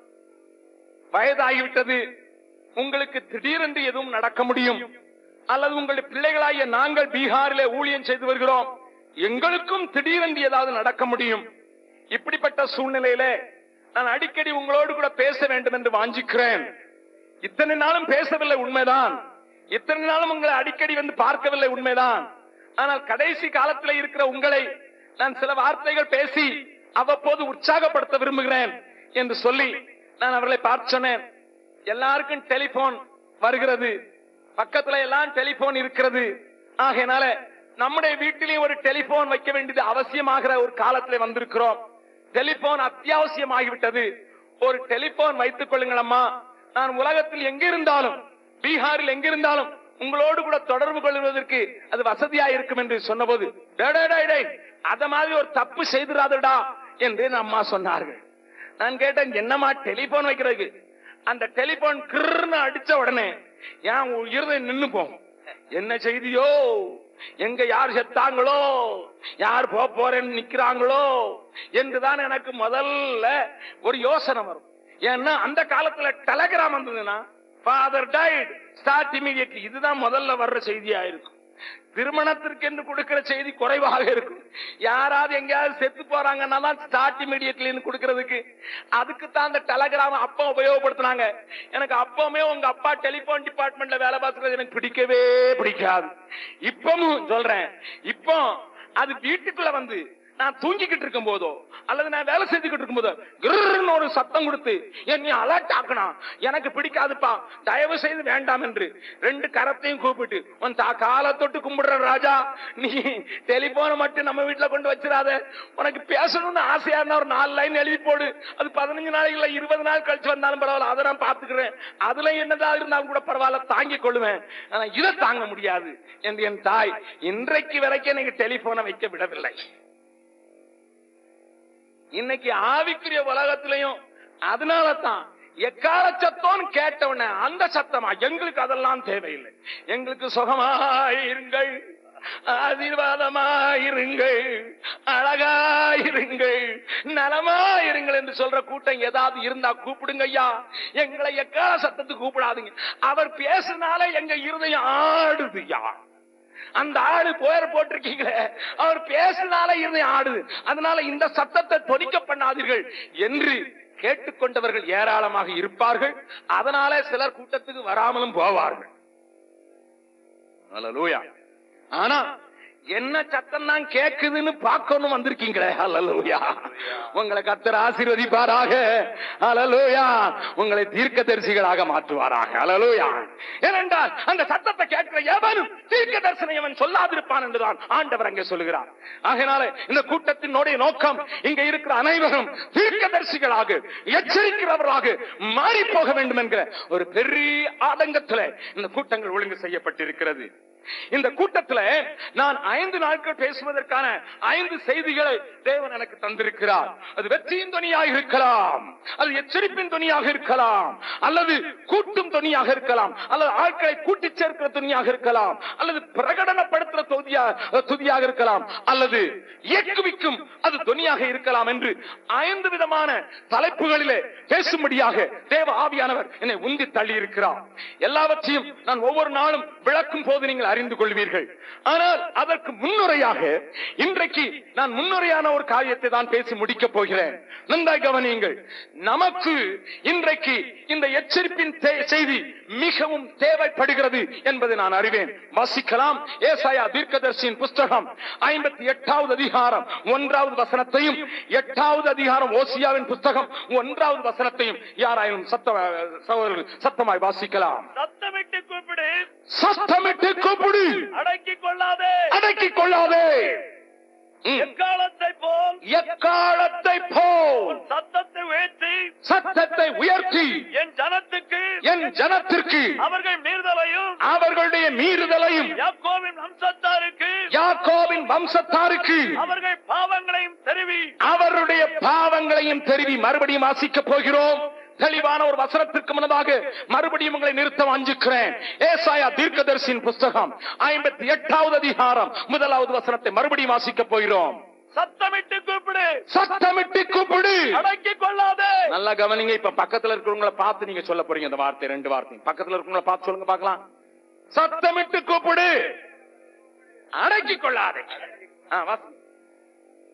Speaker 4: வயதாகிவிட்டது உங்களுக்கு திடீரென்று எதுவும் நடக்க முடியும் அல்லது உங்களுடைய பிள்ளைகளாகிய நாங்கள் பீகாரிலே ஊழியம் செய்து வருகிறோம் எங்களுக்கும் திடீரென்று ஏதாவது நடக்க முடியும் இப்படிப்பட்ட சூழ்நிலையிலே நான் அடிக்கடி உங்களோடு கூட பேச வேண்டும் என்று வாஞ்சிக்கிறேன் இத்தனை நாளும் பேசவில்லை உண்மைதான் இத்தனை நாளும் உங்களை அடிக்கடி வந்து பார்க்கவில்லை உண்மைதான் ஆனால் கடைசி காலத்தில் இருக்கிற உங்களை நான் சில வார்த்தைகள் பேசி அவ்வப்போது உற்சாகப்படுத்த விரும்புகிறேன் என்று சொல்லி நான் அவர்களை பார்த்து சொன்னேன் எல்லாருக்கும் டெலிபோன் வருகிறது பக்கத்துல எல்லாம் டெலிபோன் இருக்கிறது ஆகையினால நம்முடைய வீட்டிலேயும் ஒரு டெலிபோன் வைக்க வேண்டியது அவசியமாகிற ஒரு காலத்துல வந்திருக்கிறோம் டெலிபோன் அத்தியாவசியமாகிவிட்டது ஒரு டெலிபோன் வைத்துக் கொள்ளுங்கள் அம்மா நான் உலகத்தில் எங்க இருந்தாலும் பீகாரில் எங்க இருந்தாலும் உங்களோடு கூட தொடர்பு கொள்வதற்கு அது வசதியா இருக்கும் என்று சொன்னபோது "டேய், டேய், டேய், டேய், அத மாதிரி ஒரு தப்பு செய்திராதடா என்று என் அம்மா சொன்னார்கள் நான் கேட்டேன் என்னம்மா டெலிபோன் வைக்கிறதுக்கு அந்த டெலிபோன் கிருன்னு அடிச்ச உடனே ஏன் உயிரை நின்னு போகும் என்ன செய்தியோ எங்க யார் செத்தாங்களோ யார் போக போறேன்னு நிக்கிறாங்களோ என்றுதான் எனக்கு முதல்ல ஒரு யோசனை வரும் ஏன்னா அந்த காலத்துல டெலகிராம் வந்ததுன்னா ஃபாதர் டைட் ஸ்டார்ட் இமீடியட்லி இதுதான் முதல்ல வர்ற செய்தியா இருக்கும் திருமணத்திற்கு என்று கொடுக்கிற செய்தி குறைவாக இருக்கும் யாராவது எங்கேயாவது செத்து போறாங்கன்னா தான் ஸ்டார்ட் இமீடியட்லின்னு கொடுக்கறதுக்கு அதுக்கு தான் அந்த டெலகிராம் அப்பா உபயோகப்படுத்தினாங்க எனக்கு அப்பவுமே உங்க அப்பா டெலிபோன் டிபார்ட்மெண்ட்ல வேலை பார்க்கறது எனக்கு பிடிக்கவே பிடிக்காது இப்பவும் சொல்றேன் இப்போ அது வீட்டுக்குள்ள வந்து நான் தூங்கிக்கிட்டு இருக்கும் போதோ அல்லது நான் வேலை செஞ்சுக்கிட்டு இருக்கும் போதோ கிருன்னு ஒரு சத்தம் கொடுத்து என்னை அலர்ட் ஆக்கணும் எனக்கு பிடிக்காதுப்பா தயவு செய்து வேண்டாம் என்று ரெண்டு கரத்தையும் கூப்பிட்டு உன் தா காலை தொட்டு கும்பிடுற ராஜா நீ டெலிபோனை மட்டும் நம்ம வீட்டுல கொண்டு வச்சிடாத உனக்கு பேசணும்னு ஆசையா இருந்தா ஒரு நாலு லைன் எழுதி போடு அது பதினஞ்சு நாளைக்கு இல்ல இருபது நாள் கழிச்சு வந்தாலும் பரவாயில்ல அதை நான் பாத்துக்கிறேன் அதுல என்னதா இருந்தாலும் கூட பரவாயில்ல தாங்கிக் கொள்ளுவேன் ஆனா இதை தாங்க முடியாது என்று என் தாய் இன்றைக்கு வரைக்கும் எனக்கு டெலிபோனை வைக்க விடவில்லை இன்னைக்கு ஆவிக்குரிய உலகத்திலையும் அதனால தான் எக்கால சத்தம்னு கேட்டவன அந்த சத்தமா எங்களுக்கு அதெல்லாம் தேவையில்லை எங்களுக்கு சுகமாயிருங்கள் ஆசீர்வாதமாயிருங்கள் அழகாயிருங்கள் நலமாயிருங்கள் என்று சொல்ற கூட்டம் ஏதாவது இருந்தா கூப்பிடுங்க ஐயா எங்களை எக்கால சத்தத்துக்கு கூப்பிடாதீங்க அவர் பேசுனாலே எங்க இருதயம் ஆடுதுயா அந்த ஆடு போயர் போட்டிருக்கீங்களே அவர் பேசினாலே இருதயம் ஆடுது அதனால இந்த சத்தத்தை தொனிக்க பண்ணாதீர்கள் என்று கேட்டுக்கொண்டவர்கள் ஏராளமாக இருப்பார்கள் அதனாலே சிலர் கூட்டத்துக்கு வராமலும் போவார்கள் அல்லேலூயா. ஆனா என்ன சத்தம் தான் கேக்குதுன்னு பார்க்கணும் வந்திருக்கீங்களே அல்லலூயா உங்களை கத்தர் ஆசீர்வதிப்பாராக அல்லலூயா உங்களை தீர்க்க தரிசிகளாக மாற்றுவாராக அல்லலூயா ஏனென்றால் அந்த சத்தத்தை கேட்கிற எவனும் தீர்க்க தரிசனம் அவன் சொல்லாதிருப்பான் என்றுதான் ஆண்டவர் அங்கே சொல்லுகிறார் ஆகையினால இந்த கூட்டத்தினுடைய நோக்கம் இங்க இருக்கிற அனைவரும் தீர்க்க தரிசிகளாக எச்சரிக்கிறவர்களாக மாறி போக வேண்டும் என்கிற ஒரு பெரிய ஆதங்கத்துல இந்த கூட்டங்கள் ஒழுங்கு செய்யப்பட்டிருக்கிறது இந்த கூட்டத்துல நான் ஐந்து நாட்கள் பேசுவதற்கான ஐந்து செய்திகளை தேவன் எனக்கு தந்திருக்கிறார் அது வெற்றியின் துணியாக இருக்கலாம் அது எச்சரிப்பின் துணியாக இருக்கலாம் அல்லது கூட்டும் துணியாக இருக்கலாம் அல்லது ஆட்களை கூட்டி சேர்க்கிற துணியாக இருக்கலாம் அல்லது பிரகடனப்படுத்துற தொதியா துதியாக இருக்கலாம் அல்லது இயக்குவிக்கும் அது துணியாக இருக்கலாம் என்று ஐந்து விதமான தலைப்புகளிலே பேசும்படியாக தேவ ஆவியானவர் என்னை உந்தி தள்ளி இருக்கிறார் எல்லாவற்றையும் நான் ஒவ்வொரு நாளும் விளக்கும் போது நீங்கள் அறிந்து கொள்வீர்கள் ஆனால் அதற்கு முன்னுரையாக இன்றைக்கு நான் முன்னுரையான ஒரு காரியத்தை தான் பேசி முடிக்கப் போகிறேன் நன்றாய் கவனியுங்கள் நமக்கு இன்றைக்கு இந்த எச்சரிப்பின் தே- செய்தி மிகவும் தேவைப்படுகிறது என்பதை நான் அறிவேன் வாசிக்கலாம் ஏசாயா தீர்க்கதர்சியின் புஸ்தகம் ஐம்பத்தி எட்டாவது அதிகாரம் ஒன்றாவது வசனத்தையும் எட்டாவது அதிகாரம் ஓசியாவின் புஸ்தகம் ஒன்றாவது வசனத்தையும் யாராயும் சத்த சகோதரர்கள் சத்தமாய் வாசிக்கலாம்
Speaker 3: சத்தமிட்டு கூப்பிடு
Speaker 4: சத்தமிட்டு கூப்பிடு
Speaker 3: அடக்கிக் கொள்ளாதே
Speaker 4: அடக்கிக் கொள்ளாதே ம்.
Speaker 3: எக்காலத்தை போல்
Speaker 4: எக்காலத்தை போல்
Speaker 3: உன் சத்தத்தை உயர்த்தி
Speaker 4: சத்தத்தை உயர்த்தி
Speaker 3: என் ஜனத்துக்கு
Speaker 4: என் ஜனத்திற்கு
Speaker 3: அவர்கள் மீறுதலையும்
Speaker 4: அவர்களுடைய மீறுதலையும்
Speaker 3: யாக்கோவின் வம்சத்தாருக்கு
Speaker 4: யாக்கோவின் வம்சத்தாருக்கு
Speaker 3: அவர்கள் பாவங்களையும் தெரிவி
Speaker 4: அவருடைய பாவங்களையும் தெரிவி மறுபடியும் வாசிக்க போகிறோம் தெளிவான ஒரு வசனத்திற்கு முன்னதாக மறுபடியும் உங்களை நிறுத்த வாஞ்சிக்கிறேன் ஏசாயா தீர்க்கதரிசியின் புஸ்தகம் ஐம்பத்தி எட்டாவது அதிகாரம் முதலாவது வசனத்தை மறுபடியும் வாசிக்க போகிறோம்
Speaker 3: சத்தமிட்டு கூப்பிடு
Speaker 4: சத்தமிட்டு கூப்பிடு
Speaker 3: அடக்கிக் கொள்ளாதே
Speaker 4: நல்லா கவனிங்க இப்ப பக்கத்துல இருக்கிறவங்கள பார்த்து நீங்க சொல்ல போறீங்க இந்த வார்த்தை ரெண்டு வார்த்தை பக்கத்துல இருக்கிறவங்கள பார்த்து சொல்லுங்க பார்க்கலாம் சத்தமிட்டு கூப்பிடு அடக்கிக் கொள்ளாதே ஆ, வாசி.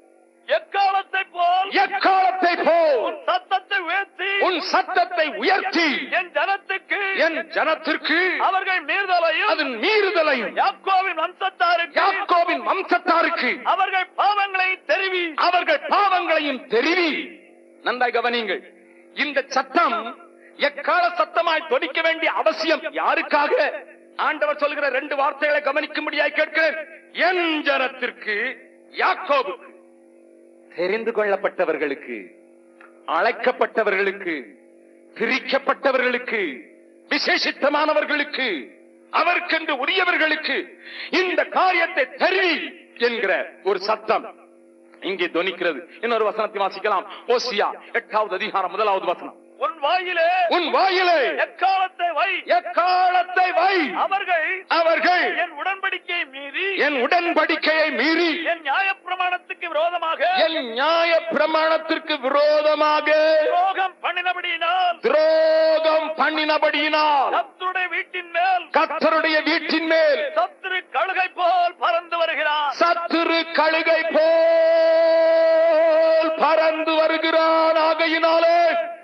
Speaker 3: எக்காலத்தை போல்
Speaker 4: எக்காலத்தை போல்
Speaker 3: உன் சத்தத்தை உயர்த்தி
Speaker 4: உன் சத்தத்தை உயர்த்தி
Speaker 3: என் ஜனத்துக்கு
Speaker 4: என் ஜனத்திற்கு
Speaker 3: அவர்கள் மீறுதலையும்
Speaker 4: அதன் மீறுதலையும்
Speaker 3: யாக்கோவின் வம்சத்தாருக்கு
Speaker 4: யாக்கோவின் வம்சத்தாருக்கு
Speaker 3: அவர்கள் பாவங்களை தெரிவி
Speaker 4: அவர்கள் பாவங்களையும் தெரிவி நன்றாய் கவனியுங்கள் இந்த சத்தம் எக்கால சத்தமாய் தொனிக்க வேண்டிய அவசியம் யாருக்காக ஆண்டவர் சொல்கிற ரெண்டு வார்த்தைகளை கவனிக்கும்படியாய் கேட்கிறேன் என் ஜனத்திற்கு யாக்கோபுக்கு தெரிந்து கொள்ளப்பட்டவர்களுக்கு அழைக்கப்பட்டவர்களுக்கு பிரிக்கப்பட்டவர்களுக்கு விசேஷித்தமானவர்களுக்கு அவருக்கென்று உரியவர்களுக்கு இந்த காரியத்தை தெரிவி என்கிற ஒரு சத்தம் இங்கே தொனிக்கிறது இன்னொரு வசனத்தை வாசிக்கலாம் ஓசியா எட்டாவது அதிகாரம் முதலாவது வசனம்
Speaker 3: உன் வாயிலே
Speaker 4: உன் வாயிலே
Speaker 3: எக்காலத்தை வை
Speaker 4: எக்காலத்தை வை
Speaker 3: அவர்கள்
Speaker 4: அவர்கள்
Speaker 3: என் உடன்படிக்கையை மீறி
Speaker 4: என் உடன்படிக்கையை மீறி
Speaker 3: என் நியாயப்பிரமாணத்துக்கு விரோதமாக
Speaker 4: என் நியாய பிரமாணத்திற்கு விரோதமாக
Speaker 3: துரோகம் பண்ணினபடியினால்
Speaker 4: துரோகம் பண்ணினபடியினால்
Speaker 3: கர்த்தருடைய வீட்டின் மேல்
Speaker 4: கத்தருடைய வீட்டின் மேல்
Speaker 3: சத்துரு கழுகை போல் பறந்து வருகிறான்
Speaker 4: சத்துரு கழுகை போல் பறந்து வருகிறான் ஆகையினாலே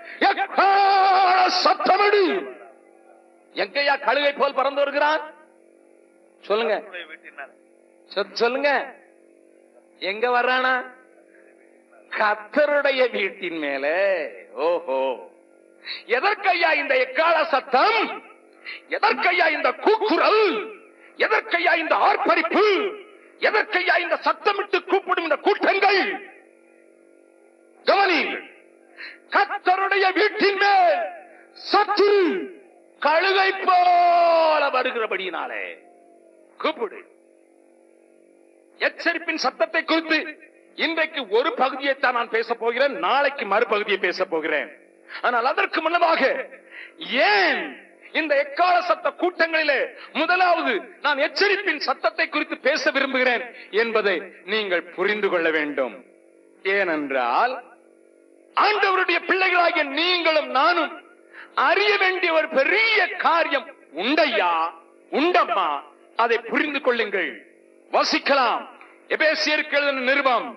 Speaker 4: எக்கால சத்தமடி எங்கேயா கழுகை போல் பறந்து வருகிறான் சொல்லுங்க
Speaker 3: கர்த்தருடைய வீட்டின் மேல்
Speaker 4: சொ- சொல்லுங்க எங்க வர்றானா கத்தருடைய வீட்டின் மேலே ஓஹோ எதற்கையா இந்த எக்கால சத்தம் எதற்கையா இந்த கூக்குரல் எதற்கையா இந்த ஆர்ப்பரிப்பு எதற்கையா இந்த சத்தமிட்டு கூப்பிடும் இந்த கூட்டங்கள் கவனியுங்கள் கத்தருடைய வீட்டின் மேல் சத்து கழுகை போல வருகிறபடியினாலே கூப்பிடு எச்சரிப்பின் சத்தத்தை குறித்து இன்றைக்கு ஒரு பகுதியை தான் நான் பேச போகிறேன் நாளைக்கு மறுபகுதியை பேச போகிறேன் ஆனால் அதற்கு முன்னதாக ஏன் இந்த எக்கால சத்த கூட்டங்களிலே முதலாவது நான் எச்சரிப்பின் சத்தத்தை குறித்து பேச விரும்புகிறேன் என்பதை நீங்கள் புரிந்து கொள்ள வேண்டும் ஏனென்றால் ஆண்டவருடைய பிள்ளைகளாகிய நீங்களும் நானும் அறிய வேண்டிய ஒரு பெரிய காரியம் உண்டையா உண்டம்மா அதை புரிந்து கொள்ளுங்கள் வசிக்கலாம் எபேசியருக்கு எழுதின நிருபம்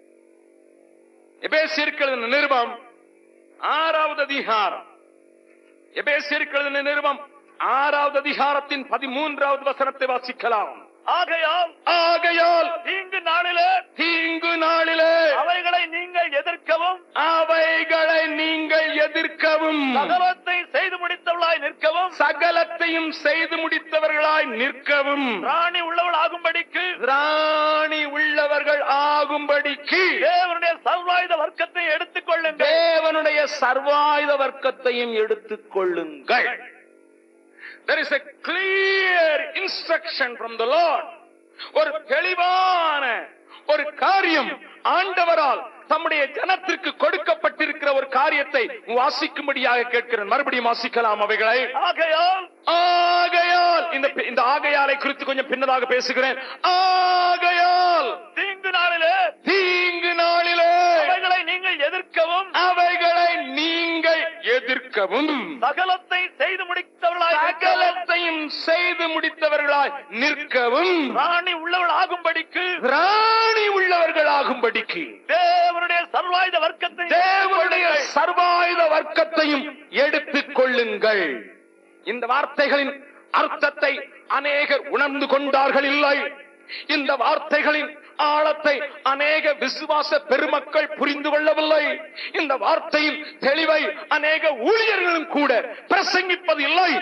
Speaker 4: எபேசியருக்கு எழுதின நிருபம் ஆறாவது அதிகாரம் எபேசியருக்கு எழுதின நிருபம் ஆறாவது அதிகாரத்தின் பதிமூன்றாவது வசனத்தை வாசிக்கலாம்
Speaker 3: ஆகையால்
Speaker 4: ஆகையால்
Speaker 3: தீங்கு நாளிலே
Speaker 4: தீங்கு நாளிலே
Speaker 3: அவைகளை நீங்கள் எதிர்க்கவும்
Speaker 4: அவைகளை நீங்கள் எதிர்க்கவும்
Speaker 3: சகலத்தை செய்து முடித்தவளாய் நிற்கவும்
Speaker 4: சகலத்தையும் செய்து முடித்தவர்களாய் நிற்கவும்
Speaker 3: ராணி உள்ளவள் ஆகும்படிக்கு
Speaker 4: ராணி உள்ளவர்கள் ஆகும்படிக்கு
Speaker 3: தேவனுடைய சர்வாயுத வர்க்கத்தை எடுத்துக் கொள்ளுங்கள்
Speaker 4: தேவனுடைய சர்வாயுத வர்க்கத்தையும் எடுத்துக் கொள்ளுங்கள் There is a clear instruction from the Lord. ஒரு தெளிவான ஒரு காரியம் ஆண்டவரால் தம்முடைய ஜனத்திற்கு கொடுக்கப்பட்டிருக்கிற ஒரு காரியத்தை வாசிக்கும்படியாக கேட்கிறேன் மறுபடியும் வாசிக்கலாம் அவைகளை
Speaker 3: ஆகையால்
Speaker 4: ஆகையால் இந்த இந்த ஆகையாலை குறித்து கொஞ்சம் பின்னதாக பேசுகிறேன் ஆகையால்
Speaker 3: தீங்கு நாளிலே
Speaker 4: தீங்கு நாளிலே
Speaker 3: அவைகளை நீங்கள் எதிர்க்கவும்
Speaker 4: அவைகளை நீங்கள் எதிர்க்கவும்
Speaker 3: சகலத்தை செய்து முடித்தவர்களாய் நிற்கவும்,
Speaker 4: சகலத்தையும் செய்து முடித்தவர்களாய் நிற்கவும்
Speaker 3: ராணி உள்ளவள் ஆகும்படிக்கு
Speaker 4: ராணி உள்ளவர்களாகும்படிக்கு
Speaker 3: தேவனுடைய சர்வாயுத வர்க்கத்தை
Speaker 4: தேவனுடைய சர்வாயுத வர்க்கத்தையும் எடுத்துக் கொள்ளுங்கள் இந்த வார்த்தைகளின் அர்த்தத்தை அநேகர் உணர்ந்து கொண்டார்கள் இல்லை இந்த வார்த்தைகளின் ஆழத்தை அநேக விசுவாச பெருமக்கள் புரிந்து கொள்ளவில்லை இந்த வார்த்தையின் தெளிவை அநேக ஊழியர்களும் கூட பிரசங்கிப்பது இல்லை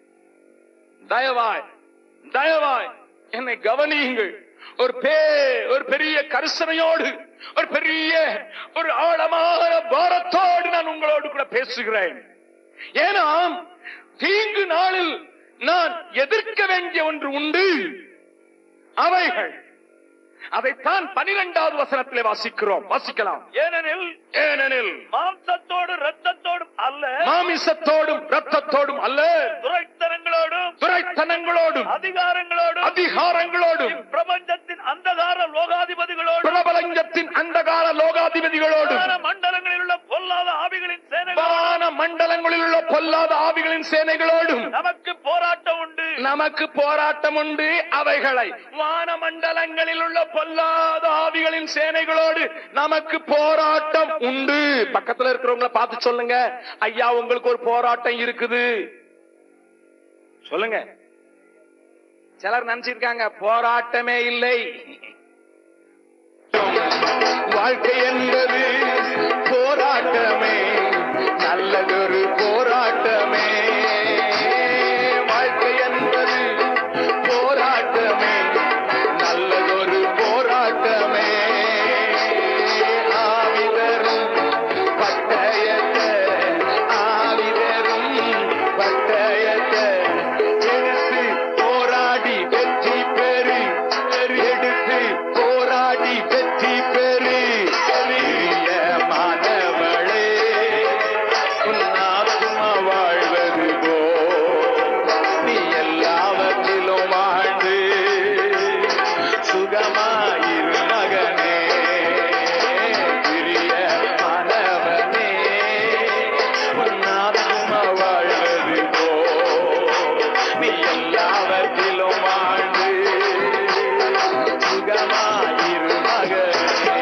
Speaker 4: தயவாய் தயவாய் என்னை கவனியுங்கள் ஒரு பே ஒரு பெரிய கரிசனையோடு ஒரு பெரிய ஒரு ஆழமான பாரத்தோடு நான் உங்களோடு கூட பேசுகிறேன் ஏன்னா தீங்கு நாளில் நான் எதிர்க்க வேண்டிய ஒன்று உண்டு அவைகள் அதைத்தான் பனிரெண்டாவது வசனத்திலே வாசிக்கிறோம் வாசிக்கலாம்
Speaker 3: ஏனெனில்
Speaker 4: ஏனெனில்
Speaker 3: மாம்சத்தோடு இரத்தத்தோடும் அல்ல
Speaker 4: மாமிசத்தோடும் ரத்தத்தோடும் அல்ல
Speaker 3: துரைத்தனங்களோடும்
Speaker 4: துரைத்தனங்களோடும்
Speaker 3: அதிகாரங்களோடும்
Speaker 4: அதிகாரங்களோடும்
Speaker 3: பிரபஞ்சத்தின் அந்தகார லோகாதிபதிகளோடும்
Speaker 4: பிரபலஞ்சத்தின் அந்தகால லோகாதிபதிகளோடும்
Speaker 3: வான மண்டலங்களில் உள்ள பொல்லாத ஆவிகளின் சேனைகளோடும்
Speaker 4: வான மண்டலங்களில் உள்ள பொல்லாத ஆவிகளின் சேனைகளோடும்
Speaker 3: நமக்கு போராட்டம் உண்டு
Speaker 4: நமக்கு போராட்டம் உண்டு அவைகளை வான மண்டலங்களில் உள்ள பொல்லாத ஆவிகளின் சேனைகளோடு நமக்கு போராட்டம் உண்டு பக்கத்துல இருக்கிறவங்கள பார்த்து சொல்லுங்க ஐயா உங்களுக்கு ஒரு போராட்டம் இருக்குது சொல்லுங்க சிலர் நினைச்சிருக்காங்க போராட்டமே இல்லை வாழ்க்கை என்பது போராட்டமே நல்லதொரு போராட்டமே வாழ்க்கை என்பது போராட்டமே நல்லதொரு போராட்டமே ஆவிதரும் பட்டயத்தை ஆவிதரும் பட்டயத்தை எடுத்து போராடி வெற்றி பெறு எடுத்து போராடி வெற்றி பெறு பெரிய மாணவளே உன்னாத்மா வாழ்வது போ நீ எல்லாவற்றிலும் வாழ்ந்து சுகமாயிரு மகனே பிரிய மாணவனே உன்னாத்மா வாழ்வது போ நீ எல்லாவற்றிலும் வாழ்ந்து சுகமாயிரு மகனே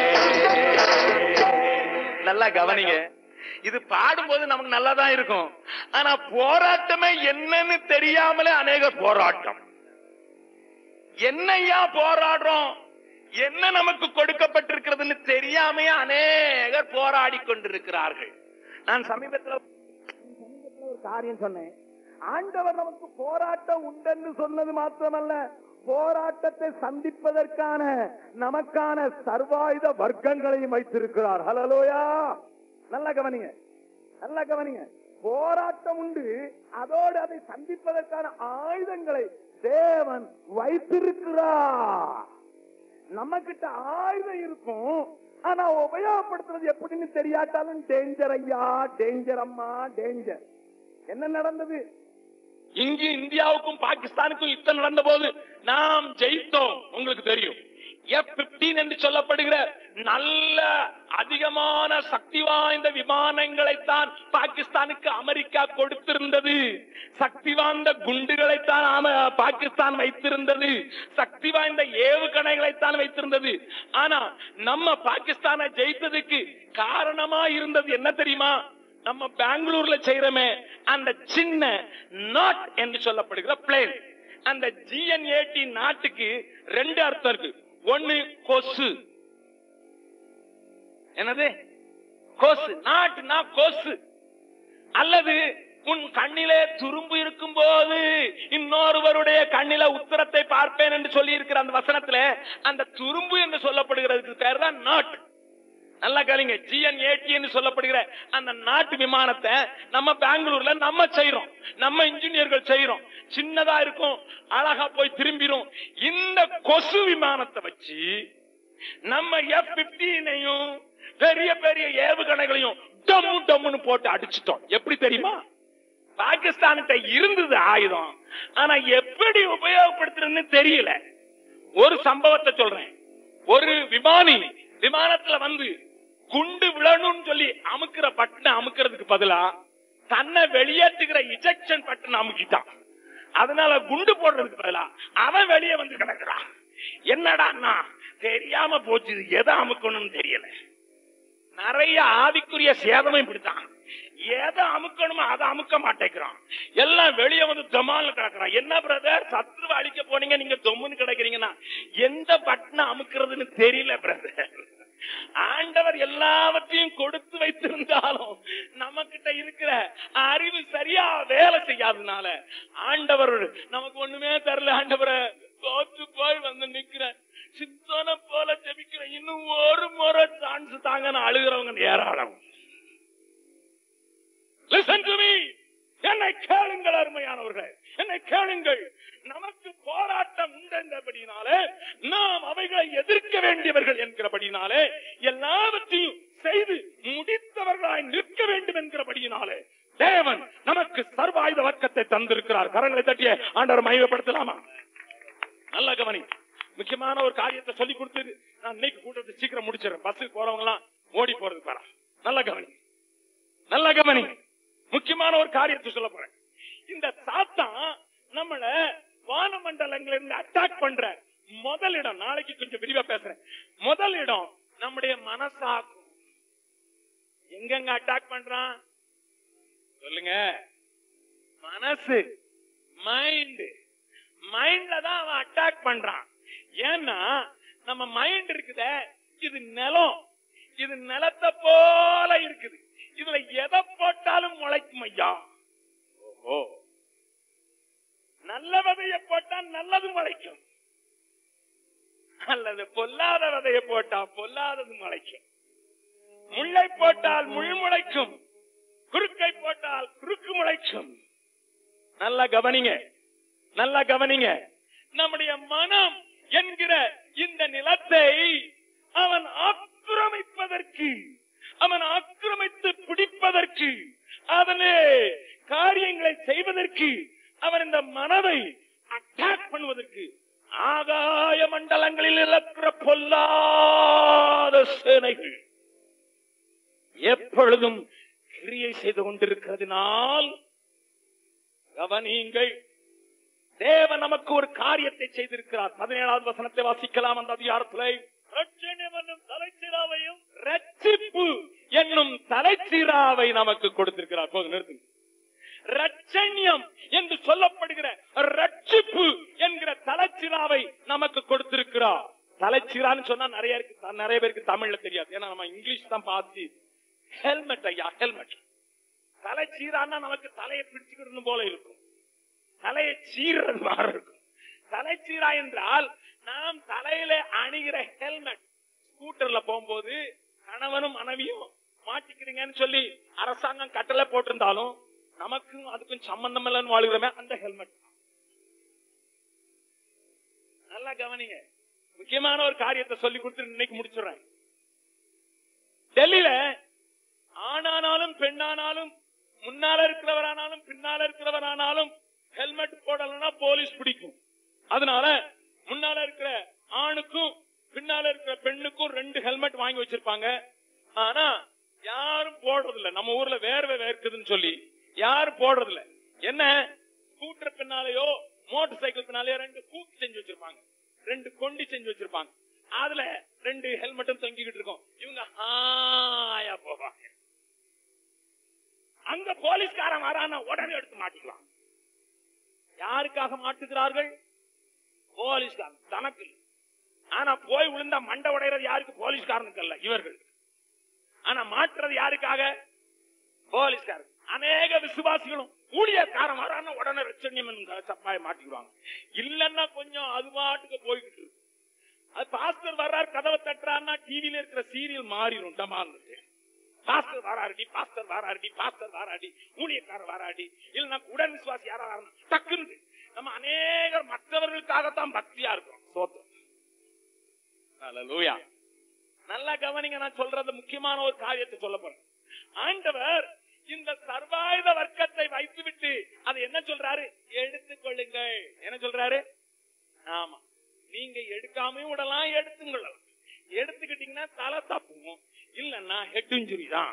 Speaker 4: நல்லா கவனிங்க இது பாடும்போது நமக்கு நல்லா தான் இருக்கும் ஆனா போராட்டமே என்னன்னு தெரியாமலே அநேக போராட்டம் என்னையா போராடுறோம் என்ன நமக்கு கொடுக்கப்பட்டிருக்கிறதுன்னு தெரியாமையே அநேகர் போராடி கொண்டிருக்கிறார்கள் நான் சமீபத்துல சமீபத்துல ஒரு காரியம் சொன்னேன் ஆண்டவர் நமக்கு போராட்டம் உண்டென்று சொன்னது மாத்திரமல்ல போராட்டத்தை சந்திப்பதற்கான நமக்கான சர்வாயுத வர்க்கங்களையும் வைத்திருக்கிறார் ஹலலோயா நல்லா கவனிங்க நல்லா கவனிங்க போராட்டம் உண்டு அதோடு அதை சந்திப்பதற்கான ஆயுதங்களை தேவன் வைத்திருக்கிறார் நம்ம கிட்ட ஆயுதம் இருக்கும் ஆனா உபயோகப்படுத்துறது எப்படின்னு தெரியாட்டாலும் டேஞ்சர் ஐயா டேஞ்சர் அம்மா டேஞ்சர் என்ன நடந்தது இங்கு இந்தியாவுக்கும் பாகிஸ்தானுக்கும் யுத்தம் நடந்த போது நாம் ஜெயித்தோம் உங்களுக்கு தெரியும் எஃப் பிப்டீன் என்று சொல்லப்படுகிற நல்ல அதிகமான சக்தி வாய்ந்த விமானங்களைத்தான் பாகிஸ்தானுக்கு அமெரிக்கா கொடுத்திருந்தது சக்தி வாய்ந்த குண்டுகளைத்தான் ஆம- பாகிஸ்தான் வைத்திருந்தது சக்தி வாய்ந்த ஏவுகணைகளைத்தான் வைத்திருந்தது ஆனா நம்ம பாகிஸ்தானை ஜெயித்ததுக்கு காரணமா இருந்தது என்ன தெரியுமா நம்ம பெங்களூர்ல செய்யறோமே அந்த சின்ன நாட் என்று சொல்லப்படுகிற பிளேன் அந்த ஜிஎன்ஏடி நாட்டுக்கு ரெண்டு அர்த்தம் இருக்கு ஒன்னு கொசு என்னது கொசு நாட்டுனா கொசு அல்லது உன் கண்ணிலே துரும்பு இருக்கும் போது இன்னொருவருடைய கண்ணில உத்தரத்தை பார்ப்பேன் என்று சொல்லி இருக்கிற அந்த வசனத்துல அந்த துரும்பு என்று சொல்லப்படுகிறதுக்கு பேர் தான் நாட் நல்லா கேளுங்க ஜிஎன் என்று சொல்லப்படுகிற அந்த நாட்டு விமானத்தை நம்ம பெங்களூர்ல நம்ம செய்யறோம் நம்ம இன்ஜினியர்கள் செய்யறோம் சின்னதா இருக்கும் அழகா போய் திரும்பிரும் இந்த கொசு விமானத்தை வச்சு நம்ம எஃப் பிப்டீனையும் பெரிய பெரிய ஏவுகணைகளையும் டம்மு டம்முன்னு போட்டு அடிச்சிட்டோம் எப்படி தெரியுமா பாகிஸ்தான்கிட்ட இருந்தது ஆயுதம் ஆனா எப்படி உபயோகப்படுத்துறதுன்னு தெரியல ஒரு சம்பவத்தை சொல்றேன் ஒரு விமானி விமானத்துல வந்து குண்டு விழணும்னு சொல்லி அமுக்குற பட்டனை அமுக்கிறதுக்கு பதிலா தன்னை வெளியேற்றுகிற இஜெக்ஷன் பட்டன் அமுக்கிட்டான் அதனால குண்டு போடுறதுக்கு பதிலா அவன் வெளியே வந்து கிடக்குறான் என்னடான்னா தெரியாம போச்சு இது எதை அமுக்கணும்னு தெரியல நிறைய ஆவிக்குரிய சேதமும் இப்படித்தான் எதை அமுக்கணுமோ அதை அமுக்க மாட்டேங்கிறான் எல்லாம் வெளியே வந்து தமால்னு கிடக்குறான் என்ன பிரதர் சத்ருவை அழிக்க போனீங்க நீங்க தொம்முன்னு கிடக்குறீங்கன்னா எந்த பட்டனை அமுக்கிறதுன்னு தெரியல பிரதர் ஆண்டவர் எல்லாவற்றையும் கொடுத்து வைத்திருந்தாலும் நம்ம கிட்ட இருக்கிற அறிவு சரியா வேலை செய்யாதனால ஆண்டவர் நமக்கு ஒண்ணுமே தரல ஆண்டவரை தோத்து போய் வந்து நிக்கிறேன் சித்தனை போல ஜெபிக்கிறேன் இன்னும் ஒரு முறை சான்ஸ் தாங்கன்னு அழுகிறவங்க ஏராளம் Listen to me. என்னை கேளுங்கள் அருமையானவர்களே என்னை கேளுங்கள் நமக்கு போராட்டம் உண்டென்றபடினாலே நாம் அவைகளை எதிர்க்க வேண்டியவர்கள் என்கிறபடினாலே எல்லாவற்றையும் செய்து முடித்தவர்களாய் நிற்க வேண்டும் என்கிறபடியினாலே தேவன் நமக்கு சர்வாயுத வர்க்கத்தை தந்திருக்கிறார் கரங்களை தட்டிய ஆண்டவர் மகிமைப்படுத்தலாமா நல்ல கவனி முக்கியமான ஒரு காரியத்தை சொல்லி கொடுத்து நான் இன்னைக்கு கூட்டத்தை சீக்கிரம் முடிச்சிடறேன் பஸ்ஸுக்கு போறவங்க எல்லாம் ஓடி போறதுக்கு வரா நல்ல கவனி நல்ல கவனி முக்கியமான ஒரு காரியத்தை சொல்ல போறேன் இந்த சாத்தான் நம்மள வானமண்டலங்களிலிருந்து அட்டாக் பண்ற முதல் இடம் நாளைக்கு கொஞ்சம் விரிவா பேசுறேன் முதல் இடம் நம்முடைய மனசாக்கும் எங்கெங்க அட்டாக் பண்றான் சொல்லுங்க மனசு மைண்ட் மைண்ட்ல தான் அவன் அட்டாக் பண்றான் ஏன்னா நம்ம மைண்ட் இருக்குதே இது நிலம் இது நிலத்தை போல இருக்குது இதுல எதை போட்டாலும் முளைக்கும் ஐயா ஓஹோ நல்ல விதைய போட்டா நல்லது முளைக்கும் அல்லது பொல்லாத விதைய போட்டா பொல்லாதது முளைக்கும் முள்ளை போட்டால் முள் முளைக்கும் குறுக்கை போட்டால் குறுக்கு முளைக்கும் நல்லா கவனிங்க நல்லா கவனிங்க நம்முடைய மனம் என்கிற இந்த நிலத்தை அவன் ஆக்கிரமிப்பதற்கு அவன் ஆக்கிரமித்து பிடிப்பதற்கு அதனே காரியங்களை செய்வதற்கு அவன் இந்த மனதை அட்டாக் பண்ணுவதற்கு ஆகாய மண்டலங்களில் இருக்கிற பொல்லாத சேனைகள் எப்பொழுதும் கிரியை செய்து கொண்டிருக்கிறதுனால் கவனியுங்கள் தேவன் நமக்கு ஒரு காரியத்தை செய்திருக்கிறார் பதினேழாவது வசனத்தை வாசிக்கலாம் அந்த அதிகாரத்திலே ரட்சணியம் என்னும் தலைச்சீராவையும் ரட்சிப்பு என்னும் தலைச்சீராவை நமக்கு கொடுத்திருக்கிறார் போது நிறுத்துங்க ரட்சண்யம் என்று சொல்லப்படுகிற ரட்சிப்பு என்கிற தலைச்சிராவை நமக்கு கொடுத்திருக்கிறார் தலைச்சிரான்னு சொன்னா நிறைய இருக்கு நிறைய பேருக்கு தமிழ்ல தெரியாது ஏன்னா நம்ம இங்கிலீஷ் தான் பார்த்து ஹெல்மெட் ஐயா ஹெல்மெட் தலைச்சீரான்னா நமக்கு தலையை பிடிச்சுக்கிறது போல இருக்கும் தலையை சீர்றது மாதிரி இருக்கும் தலைச்சீரா என்றால் நாம் தலையில அணிகிற ஹெல்மெட் ஸ்கூட்டர்ல போகும்போது கணவனும் மனைவியும் மாட்டிக்கிறீங்கன்னு சொல்லி அரசாங்கம் கட்டளை போட்டிருந்தாலும் நமக்கும் அதுக்கும் சம்பந்தம் இல்லைன்னு வாழ்கிறோமே அந்த ஹெல்மெட் நல்லா கவனிங்க முக்கியமான ஒரு காரியத்தை சொல்லி கொடுத்து இன்னைக்கு முடிச்சுடுறேன் டெல்லியில ஆணானாலும் பெண்ணானாலும் முன்னால இருக்கிறவரானாலும் பின்னால இருக்கிறவரானாலும் ஹெல்மெட் போடலன்னா போலீஸ் பிடிக்கும் அதனால முன்னால இருக்கிற ஆணுக்கும் பின்னால இருக்கிற பெண்ணுக்கும் ரெண்டு ஹெல்மெட் வாங்கி வச்சிருப்பாங்க ஆனா யாரும் போடுறது இல்ல நம்ம ஊர்ல வேர்வை வேர்க்குதுன்னு சொல்லி யாரும் போடுறது இல்ல என்ன ஸ்கூட்டர் பின்னாலேயோ மோட்டார் சைக்கிள் பின்னாலேயோ ரெண்டு கூக்கு செஞ்சு வச்சிருப்பாங்க ரெண்டு கொண்டி செஞ்சு வச்சிருப்பாங்க அதுல ரெண்டு ஹெல்மெட்டும் தொங்கிக்கிட்டு இருக்கும் இவங்க ஹாயா போவாங்க அங்க போலீஸ்காரன் வரான உடனே எடுத்து மாட்டிக்கலாம் யாருக்காக மாட்டுகிறார்கள் போலீஸ்காரன் தனக்கு இல்ல. ஆனா போய் விழுந்தா மண்டை உடைறது யாருக்கு போலீஸ்காரனுக்கு அல்ல இவர்கள் ஆனா மாற்றுறது யாருக்காக போலீஸ்காரன் அநேக விசுவாசிகளும் ஊழியக்காரன் வரான உடனே ரச்சனியம் சப்பாய மாட்டிக்குவாங்க இல்லன்னா கொஞ்சம் அது பாட்டுக்கு போய்கிட்டு இருக்கு அது பாஸ்டர் வர்றாரு கதவை தட்டுறாருன்னா டிவில இருக்கிற சீரியல் மாறிடும் டமான்னு பாஸ்டர் வாராடி பாஸ்டர் வாராடி பாஸ்டர் வாராடி ஊழியக்காரர் வாராடி இல்ல உடன் விசுவாசி யாரா வரணும் டக்குன்னு நம்ம அநேகர் மற்றவர்களுக்காகத்தான் பக்தியா இருக்கோம் சோத்திரம் அல்லேலூயா நல்லா கவனிங்க நான் சொல்றது முக்கியமான ஒரு காரியத்தை சொல்ல போறேன் ஆண்டவர் இந்த சர்வாயுத வர்க்கத்தை வைத்துவிட்டு அதை என்ன சொல்றாரு எடுத்துக் கொள்ளுங்கள் என்ன சொல்றாரு ஆமா நீங்க எடுக்காமையும் விடலாம் எடுத்துங்கொள்ளலாம் எடுத்துக்கிட்டீங்கன்னா தலை தப்பும் இல்லன்னா ஹெட் இன்ஜுரி தான்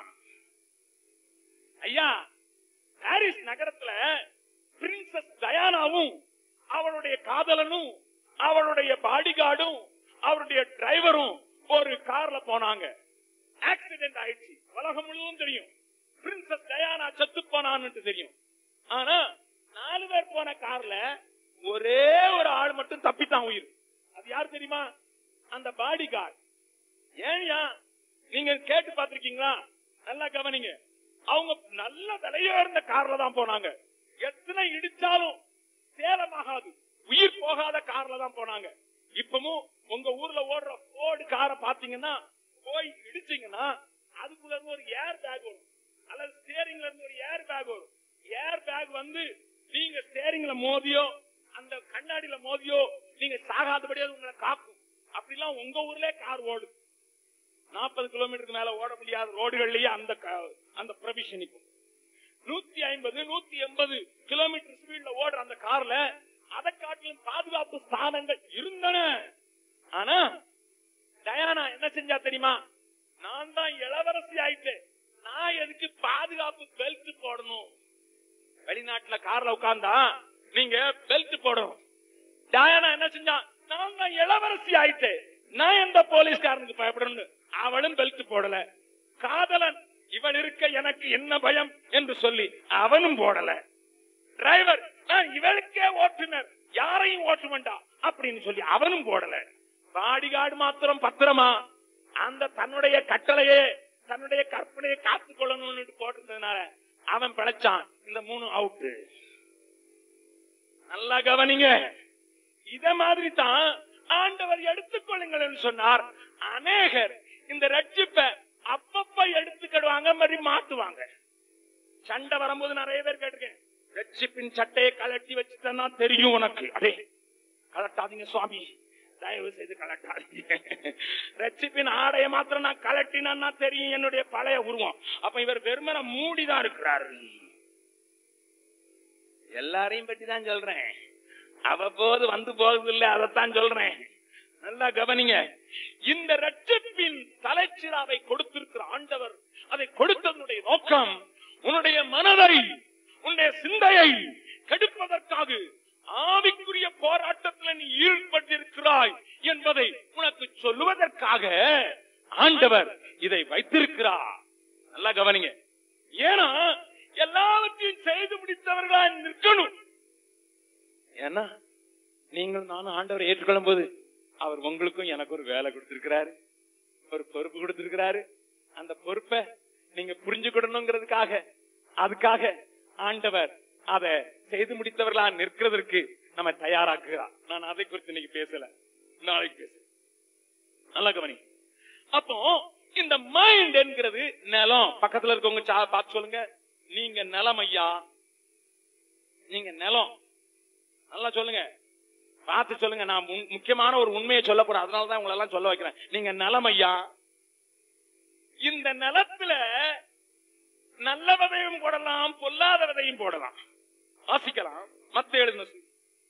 Speaker 4: ஐயா பாரிஸ் நகரத்துல பிரின்சஸ் டயானாவும் அவளுடைய காதலனும் அவளுடைய பாடிகார்டும் அவருடைய டிரைவரும் ஒரு கார்ல போனாங்க ஆக்சிடென்ட் ஆயிடுச்சு உலகம் முழுவதும் தெரியும் பிரின்சஸ் டயானா செத்து போனான்னு தெரியும் ஆனா நாலு பேர் போன கார்ல ஒரே ஒரு ஆள் மட்டும் தப்பித்தான் உயிர் அது யார் தெரியுமா அந்த பாடி கார்டு ஏன்யா நீங்க கேட்டு பாத்திருக்கீங்களா நல்லா கவனிங்க அவங்க நல்ல விலையுயர்ந்த கார்ல தான் போனாங்க எத்தனை இடிச்சாலும் சேதமாகாது உயிர் போகாத கார்ல தான் போனாங்க இப்பவும் உங்க ஊர்ல ஓடுற போர்டு காரை பாத்தீங்கன்னா போய் இடிச்சீங்கன்னா அதுக்குள்ள இருந்து ஒரு ஏர் பேக் வரும் அல்லது ஸ்டேரிங்ல இருந்து ஒரு ஏர் பேக் வரும் ஏர் பேக் வந்து நீங்க ஸ்டேரிங்ல மோதியோ அந்த கண்ணாடியில மோதியோ நீங்க சாகாதபடியா அது உங்களை காக்கும் அப்படிலாம் உங்க ஊர்லயே கார் ஓடுது நாற்பது கிலோமீட்டருக்கு மேல ஓட முடியாத ரோடுகள்லயே அந்த க- அந்த ப்ரொவிஷன் இருக்கும் நூத்தி ஐம்பது நூத்தி எண்பது கிலோமீட்டர் ஸ்பீட்ல ஓடுற அந்த கார்ல அதை காட்டிலும் பாதுகாப்பு ஸ்தானங்கள் இருந்தன ஆனா டயானா என்ன செஞ்சா தெரியுமா நான் தான் இளவரசி ஆயிட்டேன் நான் எதுக்கு பாதுகாப்பு பெல்ட் போடணும் வெளிநாட்டுல கார்ல உட்கார்ந்தா நீங்க பெல்ட் போடணும் டயானா என்ன செஞ்சா
Speaker 3: நான் தான் இளவரசி ஆயிட்டேன் நான் எந்த போலீஸ்காரனுக்கு பயப்படணும் அவளும் பெல்ட் போடல காதலன் இவள் இருக்க எனக்கு என்ன பயம் என்று சொல்லி அவனும் போடல டிரைவர் நான் இவளுக்கே ஓட்டுனர் யாரையும் ஓட்ட வேண்டாம் அப்படின்னு சொல்லி அவனும் போடல பாடிகார்டு மாத்திரம் பத்திரமா அந்த தன்னுடைய கட்டளையே தன்னுடைய கற்பனையை காத்துக் கொள்ளணும்னு போட்டிருந்ததுனால அவன் பிழைச்சான் இந்த மூணு அவுட்டு நல்லா கவனிங்க இத மாதிரி தான் ஆண்டவர் எடுத்துக்கொள்ளுங்கள் என்று சொன்னார் அநேகர் இந்த ரட்சிப்பை அப்பப்ப எடுத்துக்கிடுவாங்க மாதிரி மாத்துவாங்க சண்டை வரும்போது நிறைய பேர் கேட்டிருக்கேன் ரட்சிப்பின் சட்டையை கலட்டி வச்சுட்டா தெரியும் உனக்கு அடே கலட்டாதீங்க சுவாமி தயவு செய்து கலட்டாதீங்க ரட்சிப்பின் ஆடைய மாத்திரம் நான் கலட்டினா தெரியும் என்னுடைய பழைய உருவம் அப்ப இவர் வெறுமனை மூடிதான் இருக்கிறாரு எல்லாரையும் பத்தி தான் சொல்றேன் அவ்வப்போது வந்து போகுது இல்ல அதைத்தான் சொல்றேன் நல்லா கவனிங்க இந்த ரட்சிப்பின் தலைச்சிராவை கொடுத்திருக்கிற ஆண்டவர் அதை கொடுத்ததனுடைய நோக்கம் உன்னுடைய மனதை உன்னுடைய சிந்தையை கெடுப்பதற்காக ஆவிக்குரிய போராட்டத்தில் நீ ஈடுபட்டிருக்கிறாய் என்பதை உனக்கு சொல்லுவதற்காக ஆண்டவர் இதை வைத்திருக்கிறார் நல்லா கவனிங்க ஏன்னா எல்லாவற்றையும் செய்து முடித்தவர்களா நிற்கணும் ஏன்னா நீங்கள் நானும் ஆண்டவரை ஏற்றுக்கொள்ளும் போது அவர் உங்களுக்கும் எனக்கு ஒரு வேலை கொடுத்திருக்கிறாரு ஒரு பொறுப்பு கொடுத்திருக்கிறாரு அந்த பொறுப்பை நீங்க புரிஞ்சுக்கிடணுங்கிறதுக்காக அதுக்காக ஆண்டவர் அதை செய்து முடித்தவர்களா நிற்கிறதற்கு நம்ம தயாராக்குகிறார் நான் அதை குறித்து இன்னைக்கு பேசல நாளைக்கு பேச நல்லா கவனி அப்போ இந்த மைண்ட் என்கிறது நிலம் பக்கத்துல இருக்கவங்க சா- பார்த்து சொல்லுங்க நீங்க நிலம் ஐயா நீங்க நிலம் நல்லா சொல்லுங்க பார்த்து சொல்லுங்க நான் முன்- முக்கியமான ஒரு உண்மையை சொல்ல போறேன் அதனாலதான் உங்களை எல்லாம் சொல்ல வைக்கிறேன் நீங்க நிலம் ஐயா இந்த நிலத்துல நல்ல விதையும் போடலாம் பொல்லாத விதையும் போடலாம் வாசிக்கலாம் மத்த எழுதின சு-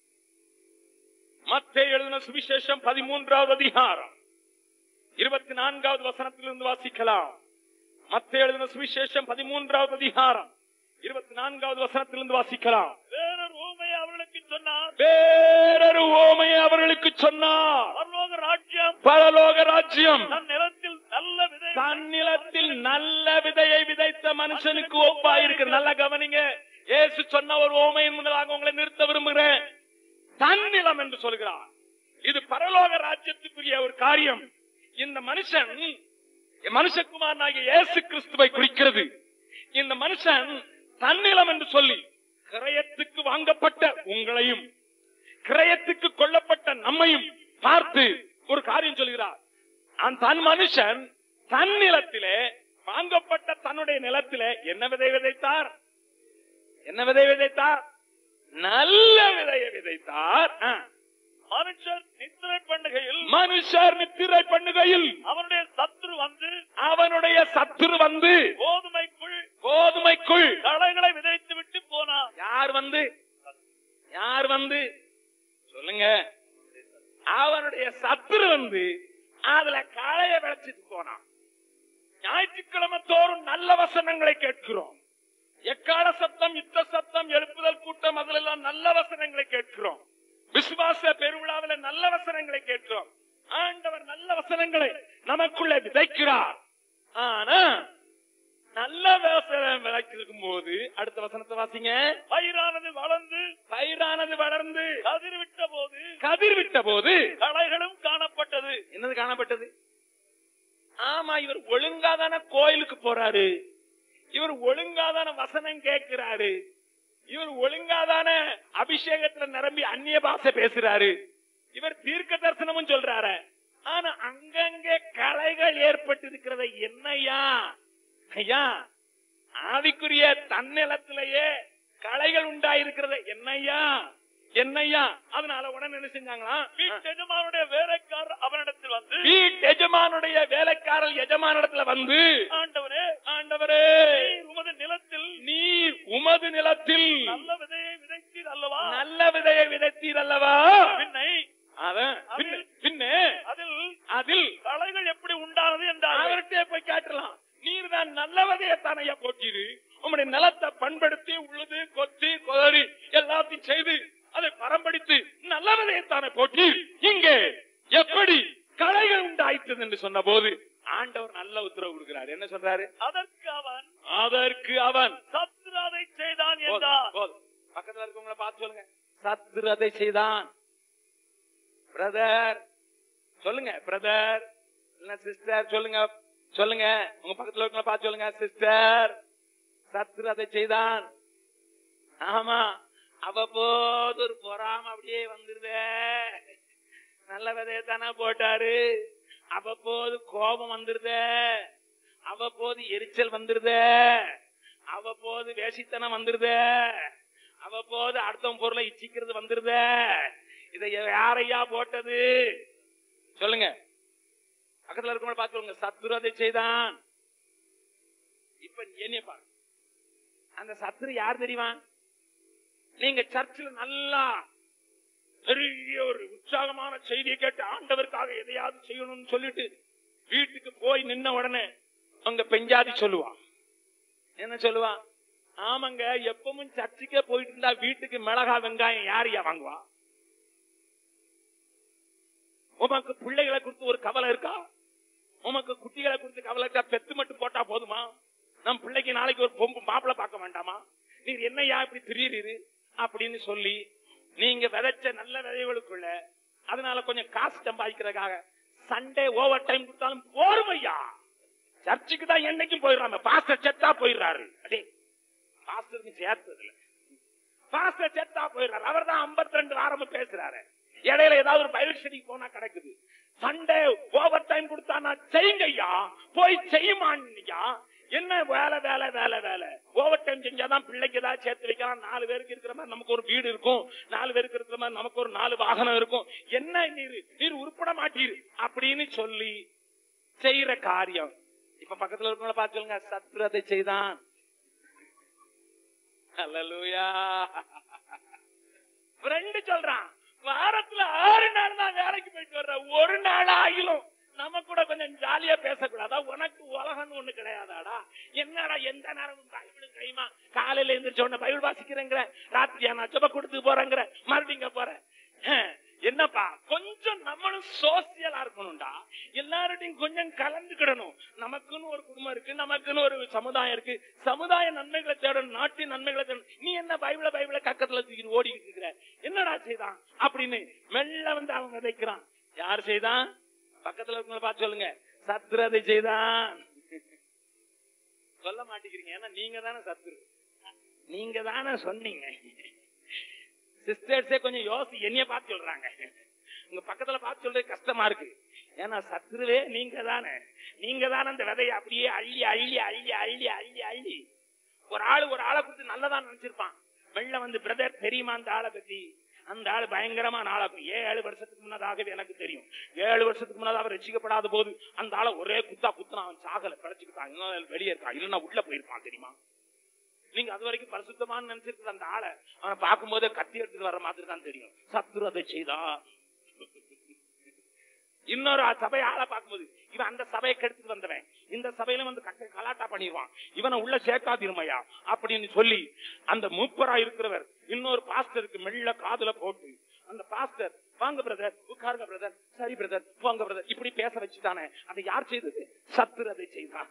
Speaker 3: மத்த எழுதின சுவிசேஷம் பதிமூன்றாவது அதிகாரம் இருபத்தி நான்காவது வசனத்திலிருந்து வாசிக்கலாம் மத்த எழுதின சுவிசேஷம் பதிமூன்றாவது அதிகாரம் இருபத்தி நான்காவது வசனத்திலிருந்து வாசிக்கலாம் வேறொரு ஓமையை அவர்களுக்கு சொன்னார் வேறொரு ஓமையை அவர்களுக்கு சொன்னார் பரலோக ராஜ்யம் பரலோக ராஜ்யம் தன் நிலத்தில் நல்ல விதை தன் நிலத்தில் நல்ல விதையை விதைத்த மனுஷனுக்கு ஒப்பாயிருக்கு நல்லா கவனிங்க இயேசு சொன்ன ஒரு ஓமையின் முன்னதாக உங்களை நிறுத்த விரும்புகிறேன் தன் நிலம் என்று சொல்கிறார் இது பரலோக ராஜ்யத்துக்குரிய ஒரு காரியம் இந்த மனுஷன் மனுஷகுமாரனாகிய இயேசு கிறிஸ்துவை குறிக்கிறது இந்த மனுஷன் தன்னிலம் என்று சொல்லி கிரயத்துக்கு வாங்கப்பட்ட உங்களையும் கிரயத்துக்கு கொல்லப்பட்ட நம்மையும் பார்த்து ஒரு காரியம் சொல்கிறார் அந்த தன் மனுஷன் தன் நிலத்திலே வாங்கப்பட்ட தன்னுடைய நிலத்திலே என்ன விதை விதைத்தார் என்ன விதை விதைத்தார் நல்ல விதையை விதைத்தார் ஆ. மனுஷர் நித்திரை பண்ணுகையில் மனுஷர் நித்திரை பண்ணுகையில் அவனுடைய சத்துரு வந்து அவனுடைய சத்துரு வந்து கோதுமைக்குள் கோதுமைக்குள் களைகளை விதைத்து விட்டு போனார் யார் வந்து யார் வந்து சொல்லுங்க அவனுடைய சத்துரு வந்து அதுல களைய விளைச்சிட்டு போனான் ஞாயிற்றுக்கிழமை தோறும் நல்ல வசனங்களை கேட்கிறோம் எக்கால சத்தம் யுத்த சத்தம் எழுப்புதல் கூட்டம் அதுல எல்லாம் நல்ல வசனங்களை கேட்கிறோம் விசுவாச பெருவிழாவில நல்ல வசனங்களை கேட்கிறோம் ஆண்டவர் நல்ல வசனங்களை நமக்குள்ள விதைக்கிறார் ஆனா நல்ல வசனம் விதைக்கும் போது அடுத்த வசனத்தை வாசிங்க பயிரானது வளர்ந்து பயிரானது வளர்ந்து கதிர் விட்ட போது கதிர் விட்ட போது களைகளும் காணப்பட்டது என்னது காணப்பட்டது ஆமா இவர் ஒழுங்காதான கோயிலுக்கு போறாரு இவர் ஒழுங்காதான வசனம் கேட்கிறாரு இவர் ஒழுங்காதான அபிஷேகத்துல நிரம்பி அந்நிய பாஷை பேசுறாரு இவர் தீர்க்க தரிசனமும் சொல்றாரு ஆனா அங்கங்கே கலைகள் ஏற்பட்டு இருக்கிறத என்னையா ஐயா ஆவிக்குரிய தன்னிலத்திலேயே கலைகள் உண்டாயிருக்கிறத என்னையா என்னையா அதனால உடனே என்ன செஞ்சாங்களா வீட்டு எஜமானுடைய வேலைக்காரர் அவனிடத்தில் வந்து வீட்டு எஜமானுடைய வேலைக்காரர் எஜமானிடத்துல வந்து ஆண்டவரே ஆண்டவரே உமது நிலத்தில் நீர் உமது நிலத்தில் நல்ல விதையை விதைத்தீர் அல்லவா நல்ல விதையை விதைத்தீர் அல்லவா பின்னை அதான் பின்ன- பின்ன அதில் அதில் களைகள் எப்படி உண்டானது என்றால் அவர்கிட்ட போய் கேட்டலாம் நீர் தான் நல்ல விதையை தானையா போட்டீரு உம்முடைய நிலத்தை பண்படுத்தி உழுது கொத்தி கொதறி எல்லாத்தையும் செய்து அதை பரம்படித்து நல்ல விதையை தானே போட்டீர் இங்கே எப்படி கலைகள் உண்டாயிற்று என்று சொன்ன போது ஆண்டவர் நல்ல உத்தரவு கொடுக்கிறார் என்ன சொல்றாரு
Speaker 5: அதற்கு அவன்
Speaker 3: அதற்கு அவன்
Speaker 5: சத்ரு அதை செய்தான்
Speaker 3: போதும்,
Speaker 5: என்றார்
Speaker 3: போதும். பக்கத்துல இருக்கவங்கள பார்த்து சொல்லுங்க சத்ரு அதை செய்தான் பிரதர் சொல்லுங்க பிரதர் இல்ல சிஸ்டர் சொல்லுங்க சொல்லுங்க உங்க பக்கத்துல இருக்கவங்கள பார்த்து சொல்லுங்க சிஸ்டர் சத்ரு அதை செய்தான் ஆமா அவ்வப்போது ஒரு பொறாம அப்படியே வந்துருதே நல்ல விதைய தானே போட்டாரு அவ்வப்போது கோபம் வந்துருதே அவ்வப்போது எரிச்சல் வந்துருதே அவ்வப்போது வேசித்தனம் வந்துருதே அவ்வப்போது அடுத்தவன் பொருளை இச்சிக்கிறது வந்துருதே இதை யாரையா போட்டது சொல்லுங்க பக்கத்துல இருக்கவங்க பார்த்து சொல்லுங்க சத்துரு அதை செய்தான் இப்ப என்னைய பாருங்க அந்த சத்துரு யார் தெரியுமா நீங்க சர்ச்சில் நல்லா பெரிய ஒரு உற்சாகமான செய்தியை கேட்டு ஆண்டவருக்காக எதையாவது செய்யணும்னு சொல்லிட்டு வீட்டுக்கு போய் நின்ன உடனே அங்க பெஞ்சாதி சொல்லுவான் என்ன சொல்லுவான் ஆமாங்க எப்பவும் சர்ச்சுக்கே போயிட்டு இருந்தா வீட்டுக்கு மிளகா வெங்காயம் யாரையா வாங்குவா உமக்கு பிள்ளைகளை குறித்து ஒரு கவலை இருக்கா உமக்கு குட்டிகளை குறித்து கவலை இருக்கா பெத்து மட்டும் போட்டா போதுமா நம் பிள்ளைக்கு நாளைக்கு ஒரு பொம்பு மாப்பிளை பார்க்க வேண்டாமா நீர் என்னையா இப்படி திடீர் அப்படின்னு சொல்லி நீங்க விதைச்ச நல்ல விதைகளுக்குள்ள அதனால கொஞ்சம் காசு சம்பாதிக்கிறதுக்காக சண்டே ஓவர் டைம் கொடுத்தாலும் போருமையா சர்ச்சுக்கு தான் என்னைக்கும் போயிடுறாங்க பாஸ்டர் செத்தா போயிடுறாரு அடே பாஸ்டருக்கு சேர்த்ததுல பாஸ்டர் செத்தா போயிடுறாரு அவர் தான் ஐம்பத்தி ரெண்டு வாரமும் பேசுறாரு இடையில ஏதாவது ஒரு பைபிள் ஸ்டடிக்கு போனா கிடைக்குது சண்டே ஓவர் டைம் கொடுத்தானா செய்யுங்க ஐயா போய் செய்யுமான்யா என்ன வேலை வேலை வேலை வேலை ஓவர் டைம் செஞ்சாதான் பிள்ளைக்கு ஏதாவது சேர்த்து வைக்கலாம் நாலு பேருக்கு இருக்கிற மாதிரி நமக்கு ஒரு வீடு இருக்கும் நாலு பேருக்கு இருக்கிற மாதிரி நமக்கு ஒரு நாலு வாகனம் இருக்கும் என்ன நீர் நீர் உருப்பட மாட்டீர் அப்படின்னு சொல்லி செய்யற காரியம் இப்ப பக்கத்துல இருக்கவங்கள பார்த்து சொல்லுங்க சத்ரு அதை செய்தான் அல்லேலூயா ஃப்ரெண்டு சொல்றான் வாரத்துல ஆறு நாள் தான் வேலைக்கு போயிட்டு வர்ற ஒரு நாள் ஆகிலும் நம்ம கூட கொஞ்சம் ஜாலியா பேசக்கூடாதா உனக்கு உலகம்னு ஒண்ணு கிடையாதாடா என்னடா எந்த நேரமும் பைபிளும் கைமா காலையில எந்திரிச்ச உடனே பைபிள் வாசிக்கிறேங்கிற ராத்திரியா நான் சுப கொடுத்து போறேங்கிற மறுபடியும் இங்க போறேன் ஹம், என்னப்பா கொஞ்சம் நம்மளும் சோசியலா இருக்கணும்டா எல்லார்ட்டையும் கொஞ்சம் கலந்துக்கிடணும் நமக்குன்னு ஒரு குடும்பம் இருக்கு நமக்குன்னு ஒரு சமுதாயம் இருக்கு சமுதாய நன்மைகளை தேடணும் நாட்டின் நன்மைகளை தேடணும் நீ என்ன பைபிள பைபிள கக்கத்துல தூக்கிட்டு ஓடிக்கிட்டு இருக்கிற என்னடா செய்தான் அப்படின்னு மெல்ல வந்து அவன் விதைக்கிறான் யார் செய்தான் பக்கத்துல இருக்கவங்கள பார்த்து சொல்லுங்க சத்ரு செய்தான் சொல்ல மாட்டேங்கிறீங்க ஏன்னா நீங்க தானே சத்ரு நீங்க தானே சொன்னீங்க சிஸ்டர்ஸே கொஞ்சம் யோசி என்னைய பார்த்து சொல்றாங்க உங்க பக்கத்துல பார்த்து சொல்றது கஷ்டமா இருக்கு ஏன்னா சத்ருவே நீங்க தானே நீங்க தானே அந்த விதையை அப்படியே அள்ளி அள்ளி அள்ளி அள்ளி அள்ளி அள்ளி ஒரு ஆளு ஒரு ஆளை குறித்து நல்லதா நினைச்சிருப்பான் வெள்ள வந்து பிரதர் தெரியுமா அந்த ஆளை பத்தி அந்த ஆளு பயங்கரமான ஆளாக்கும் ஏழு வருஷத்துக்கு முன்னதாகவே எனக்கு தெரியும் ஏழு வருஷத்துக்கு முன்னதாக அவர் ரசிக்கப்படாத போது அந்த ஆளை ஒரே குத்தா குத்துனா அவன் சாகல பிழைச்சுக்கிட்டான் இன்னும் வெளியே இருக்கான் இல்லைன்னா உள்ள போயிருப்பான் தெரியுமா நீங்க அது வரைக்கும் பரிசுத்தமான நினைச்சிருக்கிற அந்த ஆளை அவனை பார்க்கும் போதே கத்தி எடுத்துட்டு வர மாதிரி தான் தெரியும் சத்துரு அதை செய்தா இன்னொரு சபை ஆளை பார்க்கும்போது இவன் அந்த சபையை கெடுத்துட்டு வந்தவன் இந்த சபையில வந்து கட்ட கலாட்டா பண்ணிடுவான் இவனை உள்ள சேர்க்காதிருமையா அப்படின்னு சொல்லி அந்த மூப்பரா இருக்கிறவர் இன்னொரு பாஸ்டருக்கு மெல்ல காதுல போட்டு அந்த பாஸ்டர் வாங்க பிரதர் உட்காருங்க பிரதர் சரி பிரதர் வாங்க பிரதர் இப்படி பேச வச்சுட்டானே அதை யார் செய்தது சத்துரு அதை செய்தான்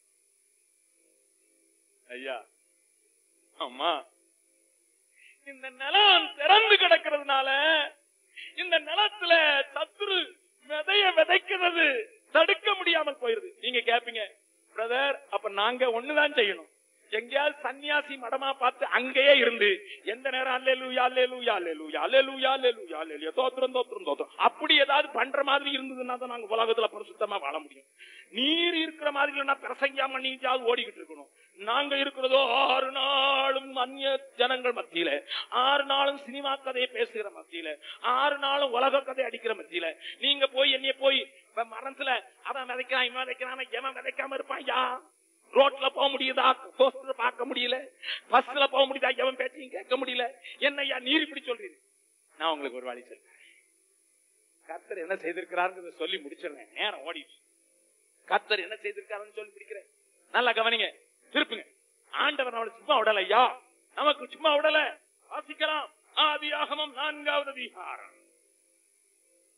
Speaker 3: ஐயா அம்மா இந்த நிலம் திறந்து கிடக்கிறதுனால இந்த நிலத்துல சத்துரு விதைய விதைக்கிறது தடுக்க முடியாமல் போயிருது நீங்க கேப்பீங்க பிரதர் அப்ப நாங்க ஒண்ணுதான் செய்யணும் எங்கேயாவது சன்னியாசி மடமா பார்த்து அங்கேயே இருந்து எந்த நேரம் அல்லேலூயா அல்லேலூயா அல்லேலூயா அல்லேலூயா அல்லேலூயா அல்லேலூயா தோத்திரம் தோத்திரம் தோத்திரம் அப்படி ஏதாவது பண்ற மாதிரி இருந்ததுன்னா தான் நாங்க உலகத்துல பரிசுத்தமா வாழ முடியும் நீர் இருக்கிற மாதிரி இல்லைன்னா பிரசங்கியாம நீஞ்சாவது ஓடிக்கிட்டு இருக்கணும் நாங்க இருக்கிறதோ ஆறு நாளும் அந்நிய ஜனங்கள் மத்தியில ஆறு நாளும் சினிமா கதையை பேசுகிற மத்தியில ஆறு நாளும் உலக கதை அடிக்கிற மத்தியில நீங்க போய் என்னைய போய் இப்ப மரத்துல அவன் விதைக்கிறான் இவன் விதைக்கிறான் எவன் விதைக்காம இருப்பான் யா ரோட்ல போக முடியுதா போஸ்டர் பார்க்க முடியல பஸ்ல போக முடியுதா எவன் பேச்சையும் கேட்க முடியல என்னய்யா நீர் இப்படி சொல்றீங்க நான் உங்களுக்கு ஒரு வழி சொல்றேன் கர்த்தர் என்ன செய்திருக்கிறாருன்னு சொல்லி முடிச்சிடுறேன் நேரம் ஓடிடுச்சு கர்த்தர் என்ன செய்திருக்காருன்னு சொல்லி முடிக்கிறேன் நல்லா கவனிங்க திருப்புங்க ஆண்டவர் நம்மளை சும்மா விடல ஐயா நமக்கு சும்மா விடல வாசிக்கலாம் ஆதியாகமம் நான்காவது அதிகாரம்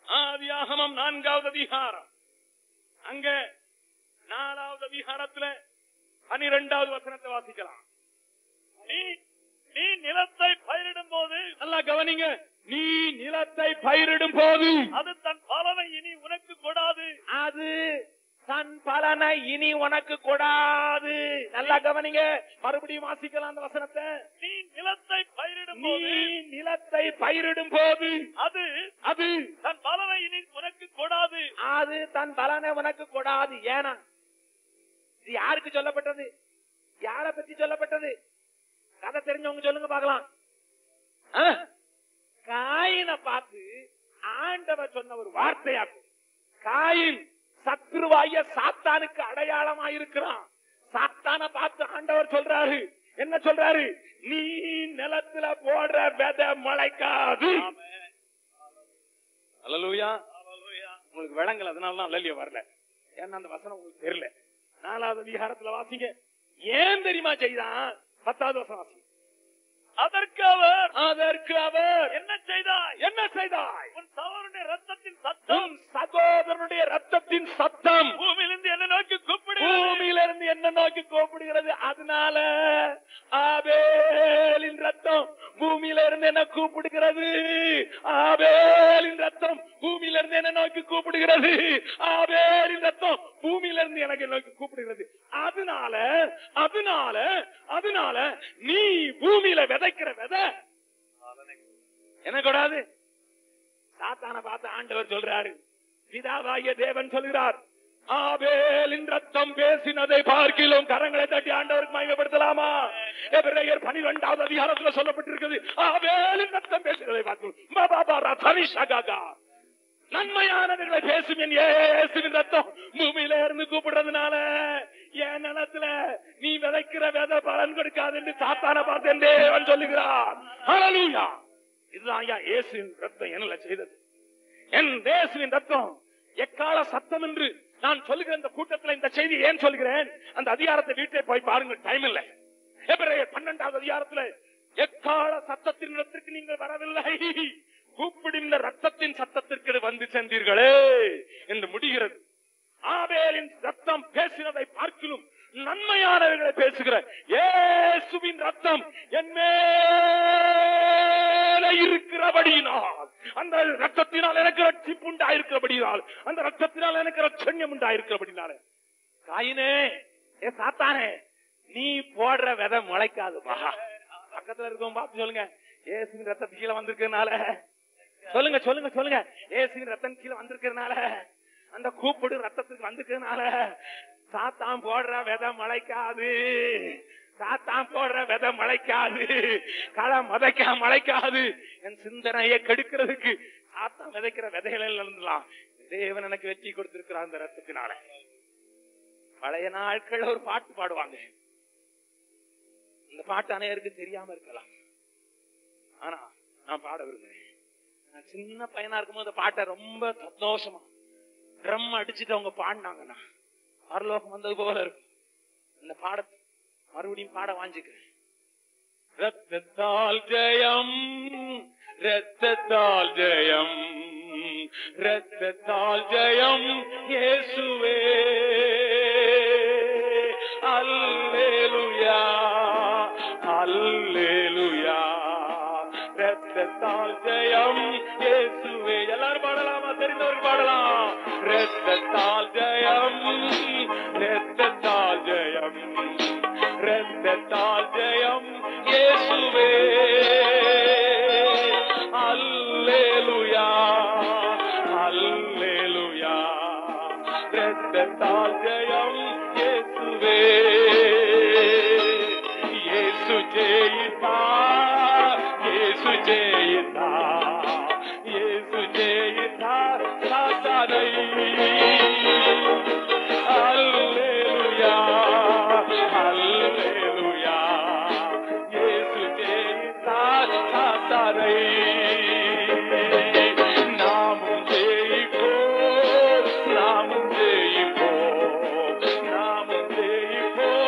Speaker 3: ஆதியாகமம் நான்காவது அதிகாரம் அங்க நாலாவது அதிகாரத்துல பனிரெண்டாவது வசனத்தை வாசிக்கலாம்
Speaker 5: நீ நீ நிலத்தை பயிரிடும் போது
Speaker 3: நல்லா கவனிங்க நீ நிலத்தை பயிரிடும் போது
Speaker 5: அது தன் பலனை இனி உனக்கு கொடாது
Speaker 3: அது தன் பலனை இனி உனக்கு கொடாது நல்லா கவனிங்க மறுபடியும் வாசிக்கலாம் அந்த வசனத்தை
Speaker 5: நீ நிலத்தை பயிரிடும்
Speaker 3: நீ
Speaker 5: போது
Speaker 3: நிலத்தை பயிரிடும் போது
Speaker 5: அது
Speaker 3: அது
Speaker 5: தன் பலனை இனி உனக்கு கொடாது
Speaker 3: அது தன் பலனை உனக்கு கொடாது ஏனா இது யாருக்கு சொல்லப்பட்டது யார பத்தி சொல்லப்பட்டது கதை தெரிஞ்சவங்க சொல்லுங்க பார்க்கலாம் ஆ? காயினை பார்த்து ஆண்டவர் சொன்ன ஒரு வார்த்தையாகும் காயின் சத்ருவாய சாத்தானுக்கு அடையாளமா இருக்கிறான் சாத்தான பார்த்து ஆண்டவர் சொல்றாரு என்ன சொல்றாரு நீ நிலத்துல போடுற விதை முளைக்காது அல்லலூயா உங்களுக்கு விளங்கல அதனால தான் அல்லலிய வரல ஏன்னா அந்த வசனம் உங்களுக்கு தெரியல நாலாவது அதிகாரத்துல வாசிங்க ஏன் தெரியுமா செய்தான் பத்தாவது வசனம் வாசிங்க
Speaker 5: அதற்கு அவர்
Speaker 3: அதற்கு அவர்
Speaker 5: என்ன செய்தாய்
Speaker 3: என்ன செய்தாய்
Speaker 5: உன் சகோதரனுடைய ரத்தத்தின் சத்தம்
Speaker 3: உன் சகோதரனுடைய ரத்தத்தின் சத்தம்
Speaker 5: பூமியிலிருந்து என்ன நோக்கி கூப்பிடு
Speaker 3: பூமியிலிருந்து என்ன நோக்கி கூப்பிடுகிறது அதனால ஆபேலின் ரத்தம் பூமியில இருந்து என்ன கூப்பிடுகிறது ஆபேலின் ரத்தம் பூமியில இருந்து என்ன நோக்கி கூப்பிடுகிறது ஆபேலின் ரத்தம் பூமியில இருந்து எனக்கு நோக்கி கூப்பிடுகிறது அதனால அதனால அதனால நீ பூமியில விதைக்கிற விதை என்ன கூடாது சாத்தான பார்த்து ஆண்டவர் சொல்றாரு பிதாவாகிய தேவன் சொல்கிறார் ஆபேலின் ரத்தம் பேசினதை பார்க்கிலும் கரங்களை தட்டி ஆண்டவருக்கு மயமப்படுத்தலாமா எபிரேயர் பனிரெண்டாவது அதிகாரத்துல சொல்லப்பட்டிருக்குது ஆபேலின் ரத்தம் பேசினதை பார்க்கிலும் பாபா ரத்தனி சகாகா நன்மையானவர்களை பேசும் என் இயேசுவின் ரத்தம் பூமியில இருந்து கூப்பிடுறதுனால என் நிலத்துல நீ விதைக்கிற விதை பலன் கொடுக்காது என்று சாத்தான பார்த்து என் தேவன் சொல்லுகிறார் ஹalleluya இதுதான் ஐயா இயேசுவின் ரத்தம் என்ன செய்தது என் தேசுவின் ரத்தம் எக்கால சத்தம் என்று நான் சொல்லுகிற இந்த கூட்டத்தில் இந்த செய்தி ஏன் சொல்கிறேன் அந்த அதிகாரத்தை வீட்டை போய் பாருங்க டைம் இல்லை எபிரேயர் பன்னெண்டாவது அதிகாரத்துல எக்கால சத்தத்தின் இடத்திற்கு நீங்கள் வரவில்லை கூப்பிடுகின்ற ரத்தத்தின் சத்தத்திற்கு வந்து சென்றீர்களே என்று முடிகிறது ஆபேலின் ரத்தம் பேசினதை பார்க்கிலும் நன்மையானவர்களை பேசுகிற இயேசுவின் ரத்தம் என் மேல இருக்கிறபடியினால் அந்த ரத்தத்தினால் எனக்கு ரட்சிப்பு உண்டாயிருக்கிறபடினால் அந்த ரத்தத்தினால் எனக்கு ரட்சண்யம் உண்டாயிருக்கிறபடினால காயினே ஏ சாத்தானே நீ போடுற விதை முளைக்காதுப்பா பக்கத்துல இருக்கவங்க பார்த்து சொல்லுங்க ஏசுவின் ரத்தம் கீழே வந்திருக்கிறதுனால சொல்லுங்க சொல்லுங்க சொல்லுங்க ஏசுவின் ரத்தம் கீழே வந்திருக்கிறதுனால அந்த கூப்பிடு ரத்தத்துக்கு வந்திருக்கிறதுனால சாத்தான் போடுற விதை முளைக்காது சாத்தான் போடுற விதை முளைக்காது களை மதைக்கா முளைக்காது என் சிந்தனையை கெடுக்கிறதுக்கு சாத்தான் விதைக்கிற விதைகள் இருந்தலாம் தேவன் எனக்கு வெற்றி கொடுத்திருக்கிறார் அந்த ரத்தத்தினால பழைய நாட்கள் ஒரு பாட்டு பாடுவாங்க இந்த பாட்டு அனைவருக்கு தெரியாம இருக்கலாம் ஆனா நான் பாட விரும்புறேன் நான் சின்ன பையனா இருக்கும்போது அந்த பாட்டை ரொம்ப சந்தோஷமா ட்ரம் அடிச்சுட்டு அவங்க பாடினாங்கன்னா பரலோகம் வந்தது போல இருக்கும் இந்த பாடத்தை மறுபடியும் பாட வாஞ்சிக்கிறேன் ரத்தத்தால் ஜெயம் ரத்தத்தால் ஜெயம் ரத்தத்தால் ஜெயம் இயேசுவே அல்லேலுயா அல்லேலுயா ரத்தத்தால் ஜெயம் இயேசுவே எல்லாரும் பாடலாமா தெரிந்தவர்கள் பாடலாம் ரத்தத்தால் ஜெயம் ரத்தத்தால் ஜெயம் ரத்தத்தால் ஜெயம் இயேசுவே அல்லேலுயா அல்லேலுயா ரத்தத்தால் ஜெயம் இயேசுவே இயேசு ஜெயித்தா இயேசு ஜெயித்தா இயேசு ஜெயித்தா சாத்தானை அல்லேலுயா அல்லேலுயா இயேசு ஜெயித்தா சாத்தானை நாமும் ஜெயிப்போம் நாமும் ஜெயிப்போம் நாமும் ஜெயிப்போம்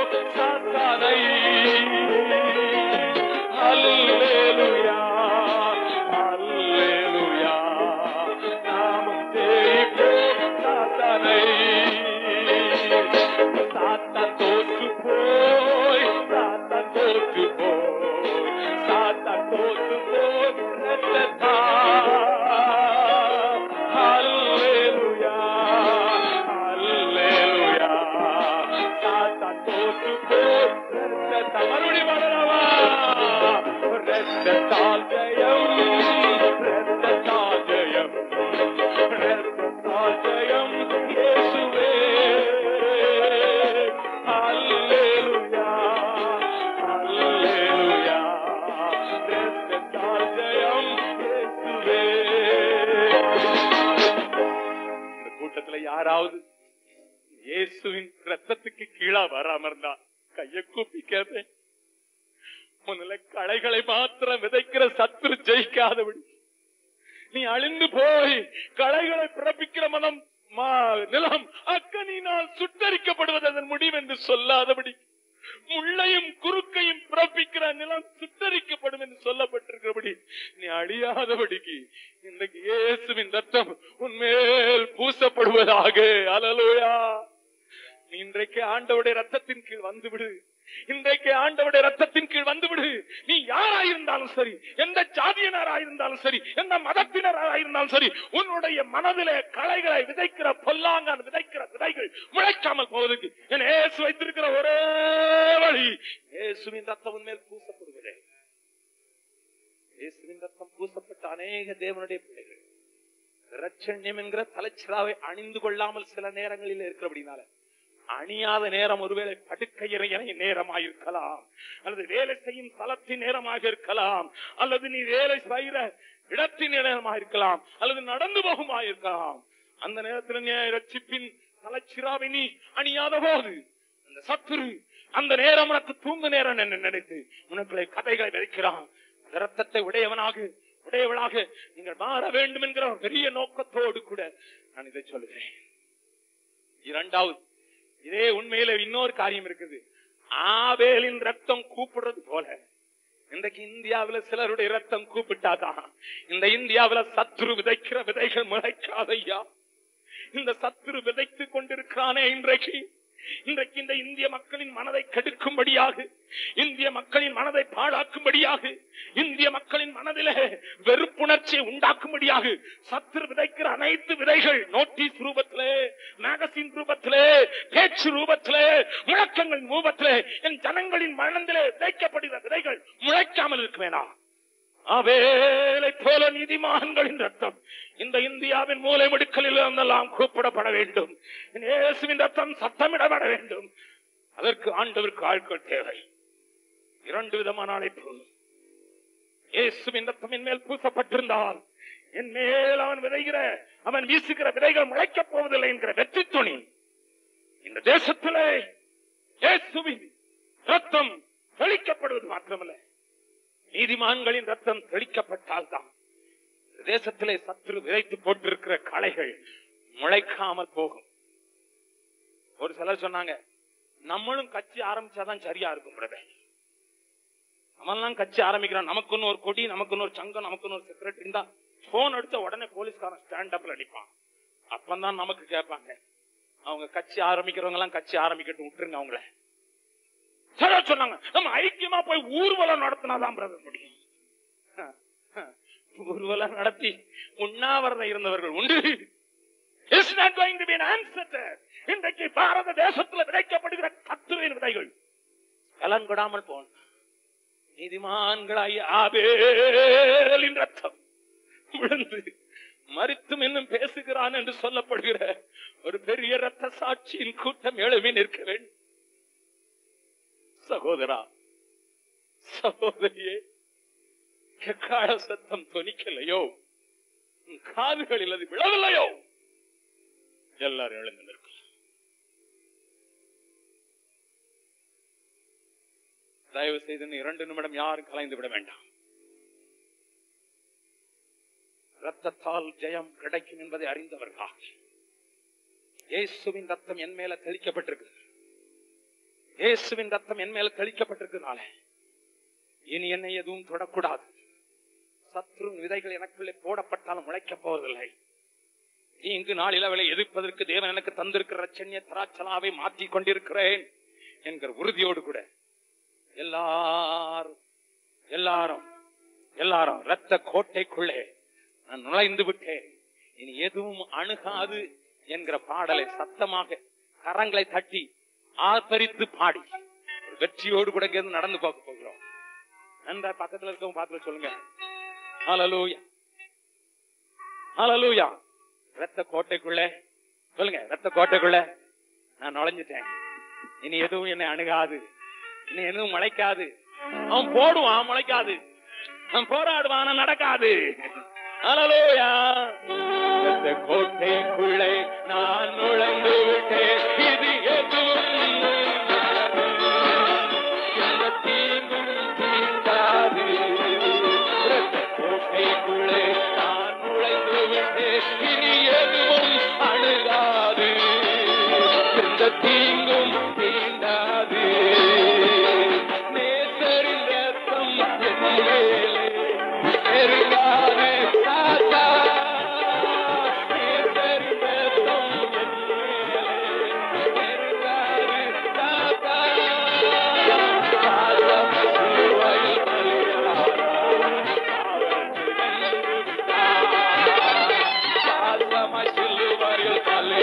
Speaker 3: யாராவது இயேசுவின் ரத்தத்துக்கு கீழா வராம இருந்தா கைய கூப்பி கேட்பேன் முதல்ல களைகளை மாத்திரம் விதைக்கிற சத்துரு ஜெயிக்காதபடி நீ அழிந்து போய் களைகளை பிறப்பிக்கிற மனம் மா- நிலம் அக்கனினால் சுட்டரிக்கப்படுவது அதன் முடிவு என்று சொல்லாதபடி முள்ளையும் குறுக்கையும் பிறப்பிக்கிற நிலம் சுட்டரிக்கப்படும் என்று சொல்லப்பட்டிருக்கிறபடி நீ அழியாதபடிக்கு இன்றைக்கு இயேசுவின் ரத்தம் உன்மேல் பூசப்படுவதாக அலலோயா நீ இன்றைக்கு ஆண்டவுடைய ரத்தத்தின் கீழ் வந்துவிடு இன்றைக்கு ஆண்டவுடைய ரத்தத்தின் கீழ் வந்துவிடு நீ யாராயிருந்தாலும் சரி எந்த ஜாதியினராயிருந்தாலும் சரி எந்த மதத்தினராயிருந்தாலும் சரி உன்னுடைய மனதிலே களைகளை விதைக்கிற பொல்லாங்கான் விதைக்கிற விதைகள் முளைக்காமல் போவதற்கு என் இயேசு வைத்திருக்கிற ஒரே வழி இயேசுவின் ரத்தம் உன் மேல் பூசப்படுவதே இயேசுவின் ரத்தம் பூசப்பட்ட அநேக தேவனுடைய பிள்ளைகள் இரட்சண்யம் என்கிற தலைச்சிராவை அணிந்து கொள்ளாமல் சில நேரங்களில் இருக்கிறபடினால அணியாத நேரம் ஒருவேளை படுக்கையறையனை நேரமாயிருக்கலாம் அல்லது வேலை செய்யும் தளத்தின் நேரமாக இருக்கலாம் அல்லது நீ வேலை செய்கிற இடத்தின் நேரமாக இருக்கலாம் அல்லது நடந்து போகுமாயிருக்கலாம் அந்த நேரத்தில் நீ ரட்சிப்பின் தலைச்சிராவை நீ அணியாத போது அந்த சத்துரு அந்த நேரம் உனக்கு தூங்கு நேரம் என்று நினைத்து உனக்குள்ளே கதைகளை விதைக்கிறான் அந்த ரத்தத்தை உடையவனாக உடையவளாக நீங்கள் மாற வேண்டும் என்கிற ஒரு பெரிய நோக்கத்தோடு கூட நான் இதை சொல்லுகிறேன் இரண்டாவது இதே உண்மையில இன்னொரு காரியம் இருக்குது ஆவேலின் ரத்தம் கூப்பிடுறது போல இன்றைக்கு இந்தியாவுல சிலருடைய ரத்தம் கூப்பிட்டாதான் இந்த இந்தியாவுல சத்துரு விதைக்கிற விதைகள் முளைக்காதையா இந்த சத்துரு விதைத்து கொண்டிருக்கிறானே இன்றைக்கு இன்றைக்கு இந்த இந்திய மக்களின் மனதை கெடுக்கும்படியாக இந்திய மக்களின் மனதை பாழாக்கும்படியாக இந்திய மக்களின் மனதிலே வெறுப்புணர்ச்சியை உண்டாக்கும்படியாக சத்துரு விதைக்கிற அனைத்து விதைகள் நோட்டீஸ் ரூபத்திலே மேகசின் ரூபத்திலே பேச்சு ரூபத்திலே முழக்கங்கள் ரூபத்திலே என் ஜனங்களின் மனதிலே விதைக்கப்படுகிற விதைகள் முளைக்காமல் இருக்க வேணாம் அவேலை போல நீதிமான்களின் ரத்தம் இந்த இந்தியாவின் மூலை முடுக்கலில் இருந்தெல்லாம் கூப்பிடப்பட வேண்டும் இயேசுவின் ரத்தம் சத்தமிடப்பட வேண்டும் அதற்கு ஆண்டவருக்கு ஆட்கள் தேவை இரண்டு விதமான அழைப்பு இயேசுவின் ரத்தம் என் மேல் பூசப்பட்டிருந்தால் என் மேல் அவன் விதைகிற அவன் வீசுகிற விதைகள் முளைக்கப் போவதில்லை என்கிற வெற்றி துணி இந்த தேசத்திலே இயேசுவின் ரத்தம் தெளிக்கப்படுவது மாத்திரமல்ல நீதிமான்களின் ரத்தம் தெளிக்கப்பட்டால் தான் தேசத்திலே சத்துரு விதைத்து போட்டிருக்கிற களைகள் முளைக்காமல் போகும் ஒரு சிலர் சொன்னாங்க நம்மளும் கட்சி ஆரம்பிச்சாதான் சரியா இருக்கும் பிரதர் நம்மெல்லாம் கட்சி ஆரம்பிக்கிறோம் நமக்குன்னு ஒரு கொடி நமக்குன்னு ஒரு சங்கம் நமக்குன்னு ஒரு செக்ரட்டரி தான் போன் அடிச்ச உடனே போலீஸ்காரன் ஸ்டாண்ட் அப்ல அடிப்பான் அப்பந்தான் நமக்கு கேட்பாங்க அவங்க கட்சி ஆரம்பிக்கிறவங்க எல்லாம் கட்சி ஆரம்பிக்கட்டும் விட்டுருங்க அவங்கள சில சொன்னாங்க நம்ம ஐக்கியமா போய் ஊர்வலம் நடத்தினாதான் பிரதர் முடியும் ஊர்வலம் நடத்தி உண்ணாவிரதம் இருந்தவர்கள் உண்டு It's not going to be an answer. இன்றைக்கு பாரத தேசத்துல விதைக்கப்படுகிற கத்துவின் விதைகள் கலங்கொடாமல் போன நீதிமான்களாய் ஆபேலின் ரத்தம் விழுந்து மறித்தும் இன்னும் பேசுகிறான் என்று சொல்லப்படுகிற ஒரு பெரிய ரத்த சாட்சியின் கூட்டம் எழுவி நிற்க வேண்டும் சகோதரா சகோதரியே எக்கால சத்தம் தொனிக்கலையோ உன் காதுகளில் அது விழவில்லையோ எல்லாரும் எழுந்து நிற்கும் தயவு செய்து இன்னும் இரண்டு நிமிடம் யாரும் கலைந்து விட வேண்டாம் ரத்தத்தால் ஜெயம் கிடைக்கும் என்பதை அறிந்தவர்களா இயேசுவின் ரத்தம் என் மேல தெளிக்கப்பட்டிருக்கு இயேசுவின் ரத்தம் என் மேல தெளிக்கப்பட்டிருக்கிறதுனால இனி என்னை எதுவும் தொடக்கூடாது சத்ரு விதைகள் எனக்குள்ளே போடப்பட்டாலும் முளைக்கப் போவதில்லை இங்கு நாளில் அவளை எதிர்ப்பதற்கு தேவன் எனக்கு தந்திருக்கிற ரச்சன்ய திராட்சலாவை மாற்றிக் கொண்டிருக்கிறேன் என்கிற உறுதியோடு கூட எல்லாரும் எல்லாரும் எல்லாரும் ரத்த கோட்டைக்குள்ளே நான் நுழைந்து விட்டேன் இனி எதுவும் அணுகாது என்கிற பாடலை சத்தமாக கரங்களை தட்டி ஆர்ப்பரித்து பாடி ஒரு வெற்றியோடு கூட இங்கிருந்து நடந்து பார்க்க போகிறோம் நன்றா பக்கத்துல இருக்கவங்க பார்த்து சொல்லுங்க ஹalleluya ஹalleluya ரத்த கோட்டைக்குள்ள சொல்லுங்க ரத்த கோட்டைக்குள்ள நான் நுழைஞ்சிட்டேன் இனி எதுவும் என்னை அணுகாது இனி எதுவும் முளைக்காது அவன் போடுவான் முளைக்காது அவன் போராடுவான் ஆனா நடக்காது ஹalleluya ரத்த கோட்டைக்குள்ளே நான் நுழை
Speaker 4: எந்த தீங்கும் தீண்டாது நேசரின் ரத்தம் என் மேலே நெருங்காது தாத்தா நேசரின் ரத்தம் என் மேலே நெருங்காது தாத்தா பாசம் சிலுவையில் பாசமாய் சிலுவையில்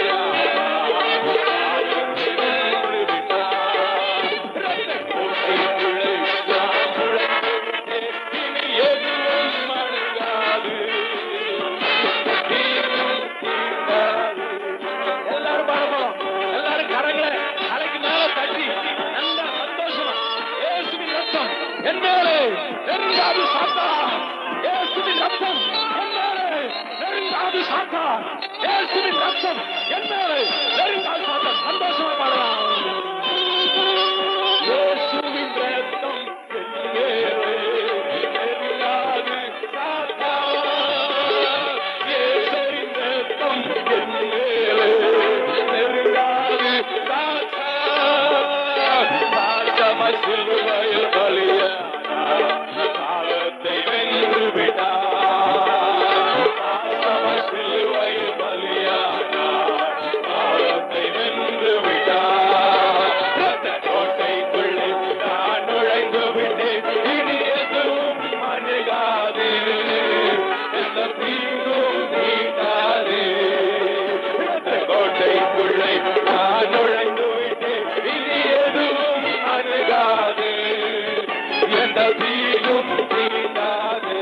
Speaker 4: எல்லாரும் பாடணும் எல்லாரும் கரங்களை தலைக்கு மேல தட்டி நல்ல சந்தோஷமா இயேசுவின் ரத்தம் என் மேலே நெருங்காது சாத்தா இயேசுவின் ரத்தம் என் மேலே நெருங்காது சாத்தா இயேசுவின் ரத்தம் என் மேலே நெருங்காது சாத்தா சந்தோஷமா பாடலாம் இயேசுவின் ரத்தம் என் மேலே நெருங்காது சாத்தா இயேசுவின் ரத்தம் என் மேலே நெருங்காது சாத்தா பாசமாய் சிலுவையில் பலியானார். பாவத்தை வென்று விட்டார். பாசமாய் சிலுவையில் பலியானார். பாவத்தை வென்று விட்டார். இரத்த கோட்டைக்குள்ளே நான் நுழைந்து விட்டேன். இனி எதுவும் அணுகாது. எந்த தீங்கும் தீண்டாது. இரத்த கோட்டைக்குள்ளே நான் நுழைந்து விட்டேன். இனி எதுவும் அணுகாது. எந்த தீங்கும் தீண்டாது.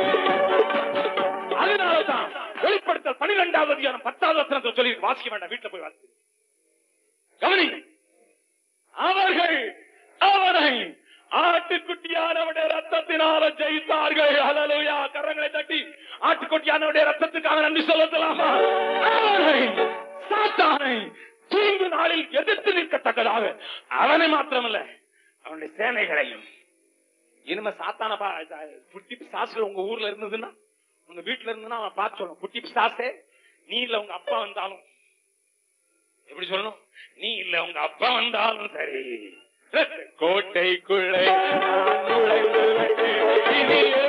Speaker 3: அதனாலதான் வெளிப்படுத்தல் பனிரெண்டாவது அதிகாரம் பத்தாவது வசனத்தை சொல்லி வாசிக்க வேண்டாம் வீட்டுல போய் வாசி கவனி அவர்கள் அவனை ஆட்டுக்குட்டியானவனுடைய ரத்தத்தினால ஜெயித்தார்கள் ஹalleluya கரங்களை தட்டி ஆட்டுக்குட்டியானவனுடைய ரத்தத்துக்காக நன்றி சொல்லலாமா அவனை சாத்தானை தீங்கு நாளில் எதிர்த்து நிற்கத்தக்கதாக அவனை மாத்திரமல்ல அவனுடைய சேனைகளையும் இனிமே சாத்தான பா புட்டி சாஸ்திரம் உங்க ஊர்ல இருந்ததுன்னா உங்க வீட்டுல இருந்ததுன்னா அவன் பார்த்து சொல்லணும் குட்டி பிசாசே நீ இல்ல உங்க அப்பா வந்தாலும் எப்படி சொல்லணும் நீ இல்ல உங்க அப்பா வந்தாலும் சரி கோட்டைக்குள்ளே நான் நுழைந்து விட்டேன். இனி